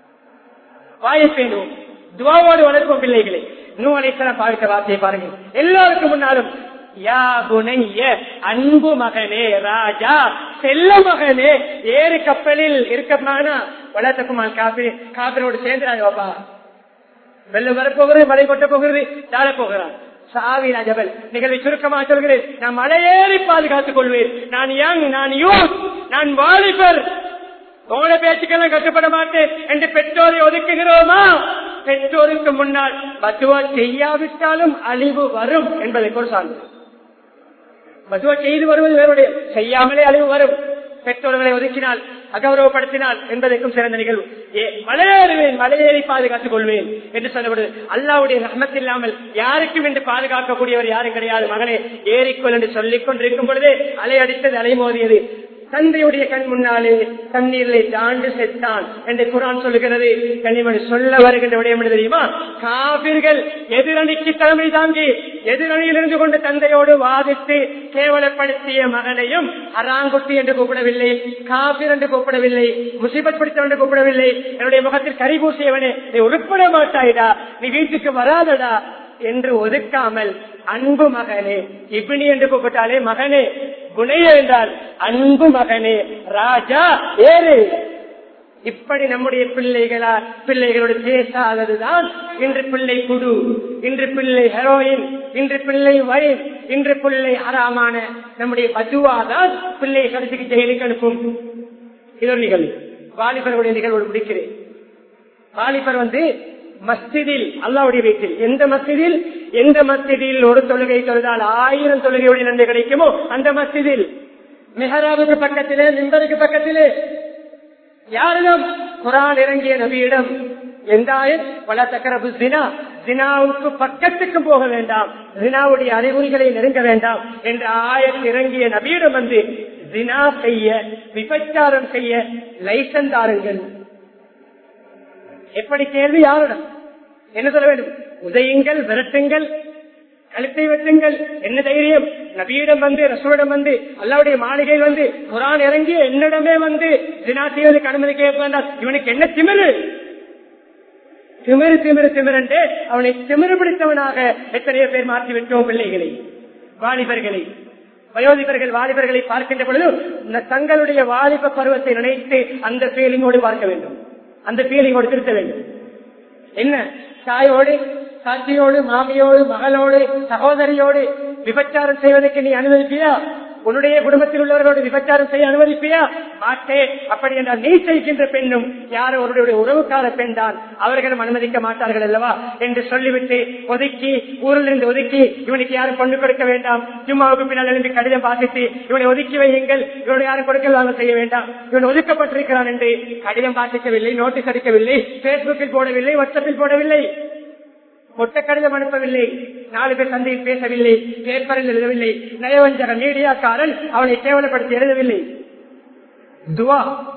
வாயை பேணுவோம் துவாவோடு வளர்ப்போம் பிள்ளைகளை நூலைக்கெல்லாம் பார்க்க வார்த்தையை பாருங்க எல்லாருக்கும் முன்னாலும் யா குணைய அன்பு மகனே ராஜா செல்ல மகனே ஏறு கப்பலில் இருக்கமானா வளர்த்தக்குமான் காப்பி காப்பிரோடு சேர்ந்துறாங்க பாப்பா வெள்ளம் வரப்போகிறது மழை கொட்ட போகிறது தாழ போகிறான் சாவினா ஜபல் நிகழ்வை சுருக்கமாக சொல்கிறேன் நான் மலையேறி பாதுகாத்துக் கொள்வேன் நான் யங் நான் யூத் நான் வாலிபர் உங்களோட பேச்சுக்கெல்லாம் கட்டுப்பட மாட்டேன் என்று பெற்றோரை ஒதுக்குகிறோமா பெற்றோருக்கு முன்னால் பத்துவா செய்யாவிட்டாலும் அழிவு வரும் என்பதை ஒரு சார்ந்து பத்துவா செய்து வருவது வேறுடைய செய்யாமலே அழிவு வரும் பெற்றோர்களை ஒதுக்கினால் அகௌரவப்படுத்தினால் என்பதற்கும் சிறந்த நிகழ்வு ஏ மலையேறுவேன் மலையேறி பாதுகாத்துக் கொள்வேன் என்று சொல்லப்படுது அல்லாவுடைய ரஹமத் இல்லாமல் யாருக்கும் என்று பாதுகாக்கக்கூடியவர் யாரும் கிடையாது மகனே ஏறிக்கொள் என்று சொல்லிக் கொண்டிருக்கும் பொழுதே அலை அடித்தது அலை மோதியது தந்தையுடைய கண் முன்னாலே தண்ணீரிலே தாண்டு செத்தான் என்று குரான் சொல்லுகிறது கனிமணி சொல்ல வருகின்ற விடயம் என்ன தெரியுமா காபிர்கள் எதிரணிக்கு தலைமை தாங்கி எதிரணியில் இருந்து கொண்டு தந்தையோடு வாதித்து கேவலப்படுத்திய மகனையும் அராங்குட்டி என்று கூப்பிடவில்லை காபிர் என்று கூப்பிடவில்லை முசிபத் பிடித்தவன் என்று கூப்பிடவில்லை என்னுடைய முகத்தில் கரி பூசியவனே நீ உருப்பட மாட்டாயிடா நீ வீட்டுக்கு வராதடா என்று ஒதுக்காமல் அன்பு மகனே இப்பினி என்று கூப்பிட்டாலே மகனே குணைய என்றால் அன்பு மகனே ராஜா ஏறு இப்படி நம்முடைய பிள்ளைகளா பிள்ளைகளோடு பேசாததுதான் இன்று பிள்ளை குடு இன்று பிள்ளை ஹெரோயின் இன்று பிள்ளை வயல் இன்று பிள்ளை ஹராமான நம்முடைய பதுவாதான் பிள்ளையை கடைசிக்கு ஜெயிலுக்கு அனுப்பும் இது ஒரு நிகழ்வு வாலிபர்களுடைய நிகழ்வு முடிக்கிறேன் வாலிபர் வந்து மஸ்ஜிதில் அல்லாவுடைய வீட்டில் எந்த மஸ்ஜிதில் எந்த மஸ்ஜிதில் ஒரு தொழுகை தொழுதால் ஆயிரம் தொழுகையுடைய நன்மை கிடைக்குமோ அந்த மஸ்ஜிதில் மெஹராவுக்கு பக்கத்திலே மிம்பருக்கு பக்கத்திலே யாரிடம் குரான் இறங்கிய நபியிடம் எந்த ஆயத் பல தக்கரபு ஜினா ஜினாவுக்கு பக்கத்துக்கு போக வேண்டாம் ஜினாவுடைய அறிகுறிகளை நெருங்க வேண்டாம் என்ற ஆயத் இறங்கிய நபியிடம் வந்து ஜினா செய்ய விபச்சாரம் செய்ய லைசன்ஸ் தாருங்கள் எப்படி கேள்வி யாரிடம் என்ன சொல்ல வேண்டும் உதயுங்கள் விரட்டுங்கள் கழுத்தை வெட்டுங்கள் என்ன தைரியம் நபியிடம் வந்து ரசூலிடம் வந்து அல்லாவுடைய மாளிகையில் வந்து குரான் இறங்கி என்னிடமே வந்து தினா செய்வதற்கு அனுமதி கேட்க வேண்டாம் இவனுக்கு என்ன திமிரு திமிரு திமிரு திமிரண்டு அவனை திமிரு பிடித்தவனாக எத்தனையோ பேர் மாற்றி விட்டோம் பிள்ளைகளை வாலிபர்களை வயோதிபர்கள் வாலிபர்களை பார்க்கின்ற பொழுது இந்த தங்களுடைய வாலிப பருவத்தை நினைத்து அந்த ஃபீலிங்கோடு பார்க்க வேண்டும் அந்த ஃபீலிங்கோடு திருத்த வேண்டும் என்ன தாயோடு சாட்சியோடு மாமியோடு மகளோடு சகோதரியோடு விபச்சாரம் செய்வதற்கு நீ அனுமதிப்பியா உன்னுடைய குடும்பத்தில் உள்ளவர்களோடு விபச்சாரம் செய்ய அனுமதிப்பியா மாட்டே அப்படி என்றால் நீ செய்கின்ற பெண்ணும் யாரோ அவருடைய உறவுக்கார பெண் தான் அவர்களும் அனுமதிக்க மாட்டார்கள் அல்லவா என்று சொல்லிவிட்டு ஒதுக்கி ஊரில் இருந்து ஒதுக்கி இவனுக்கு யாரும் பொண்ணு கொடுக்க வேண்டாம் ஜும்மாவுக்கு பின்னால் எழுந்து கடிதம் வாசித்து இவனை ஒதுக்கி வையுங்கள் இவனை யாரும் கொடுக்கலாமல் செய்ய வேண்டாம் இவன் ஒதுக்கப்பட்டிருக்கிறான் என்று கடிதம் வாசிக்கவில்லை நோட்டீஸ் அடிக்கவில்லை பேஸ்புக்கில் போடவில்லை வாட்ஸ்அப்பில் போடவில்லை மொத்த கடிதம் அனுப்பவில்லை நாலு பேர் சந்தையில் பேசவில்லை பேப்பரில் எழுதவில்லை நயவஞ்சக மீடியாக்காரன் அவனை கேவலப்படுத்தி எழுதவில்லை துவா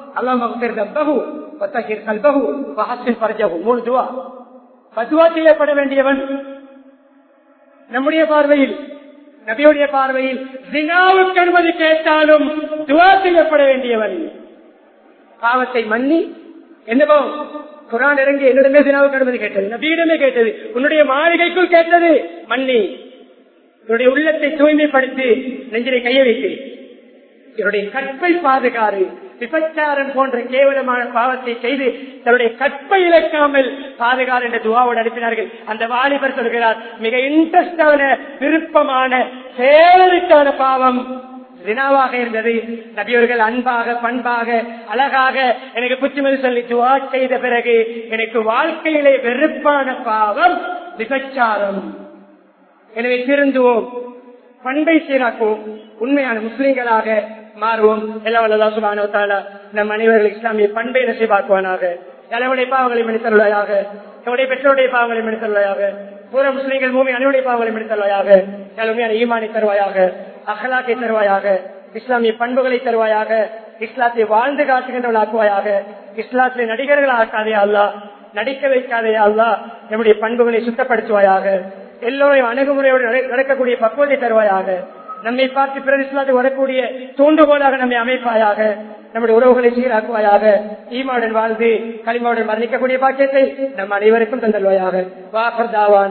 மூணு துவா பத்துவா செய்யப்பட வேண்டியவன் நம்முடைய பார்வையில் நபியுடைய பார்வையில் தினாவுக்கு அனுமதி கேட்டாலும் துவா செய்யப்பட வேண்டியவன் பாவத்தை மன்னி என்னவோ குரான் இறங்கி என்னிடமே தினாவுக்கு அனுமதி கேட்டது நபியிடமே கேட்டது உன்னுடைய மாளிகைக்குள் கேட்டது மன்னி என்னுடைய உள்ளத்தை தூய்மைப்படுத்தி நெஞ்சிலை கைய வைத்து என்னுடைய கற்பை பாதுகாறு விபச்சாரம் போன்ற கேவலமான பாவத்தை செய்து தன்னுடைய கற்பை இழக்காமல் பாதுகார் என்ற துவாவோடு அனுப்பினார்கள் அந்த வாலிபர் சொல்கிறார் மிக இன்ட்ரெஸ்டான விருப்பமான சேலரிக்கான பாவம் தினாவாக இருந்தது நபியவர்கள் அன்பாக பண்பாக அழகாக எனக்கு புத்திமதி சொல்லி துவா செய்த பிறகு எனக்கு வாழ்க்கையிலே வெறுப்பான பாவம் விபச்சாரம் எனவே திருந்துவோம் பண்பை சீராக்குவோம் உண்மையான முஸ்லிம்களாக மாறுவோம் எல்லாம் வல்லதா சுபானோ தாலா நம் அனைவர்கள் இஸ்லாமிய பண்பை நசைபாக்குவானாக தலைவருடைய பாவங்களை மனிதருளையாக நம்முடைய பெற்றோருடைய பாவங்களை மனிதருளையாக பூர முஸ்லீம்கள் பூமி அனைவருடைய பாவங்களை மனிதருளையாக உண்மையான ஈமானை தருவாயாக அகலாக்கை தருவாயாக இஸ்லாமிய பண்புகளை தருவாயாக இஸ்லாத்தை வாழ்ந்து காட்டுகின்றவர்களாக்குவாயாக இஸ்லாத்திலே நடிகர்கள் ஆக்காதே அல்லா நடிக்க வைக்காதே அல்லா நம்முடைய பண்புகளை சுத்தப்படுத்துவாயாக எல்லோரையும் அணுகுமுறையோடு நட- நடக்கக்கூடிய பக்குவத்தை தருவாயாக நம்மை பார்த்து பிறர் இஸ்லாத்துக்கு வரக்கூடிய தூண்டுகோலாக நம்மை அமைப்பாயாக நம்முடைய உறவுகளை சீராக்குவாயாக ஈமாவுடன் வாழ்ந்து களிமாவுடன் மரணிக்கக்கூடிய பாக்கியத்தை நம் அனைவருக்கும் தந்தல்வாயாக வாஃபர் தாவான்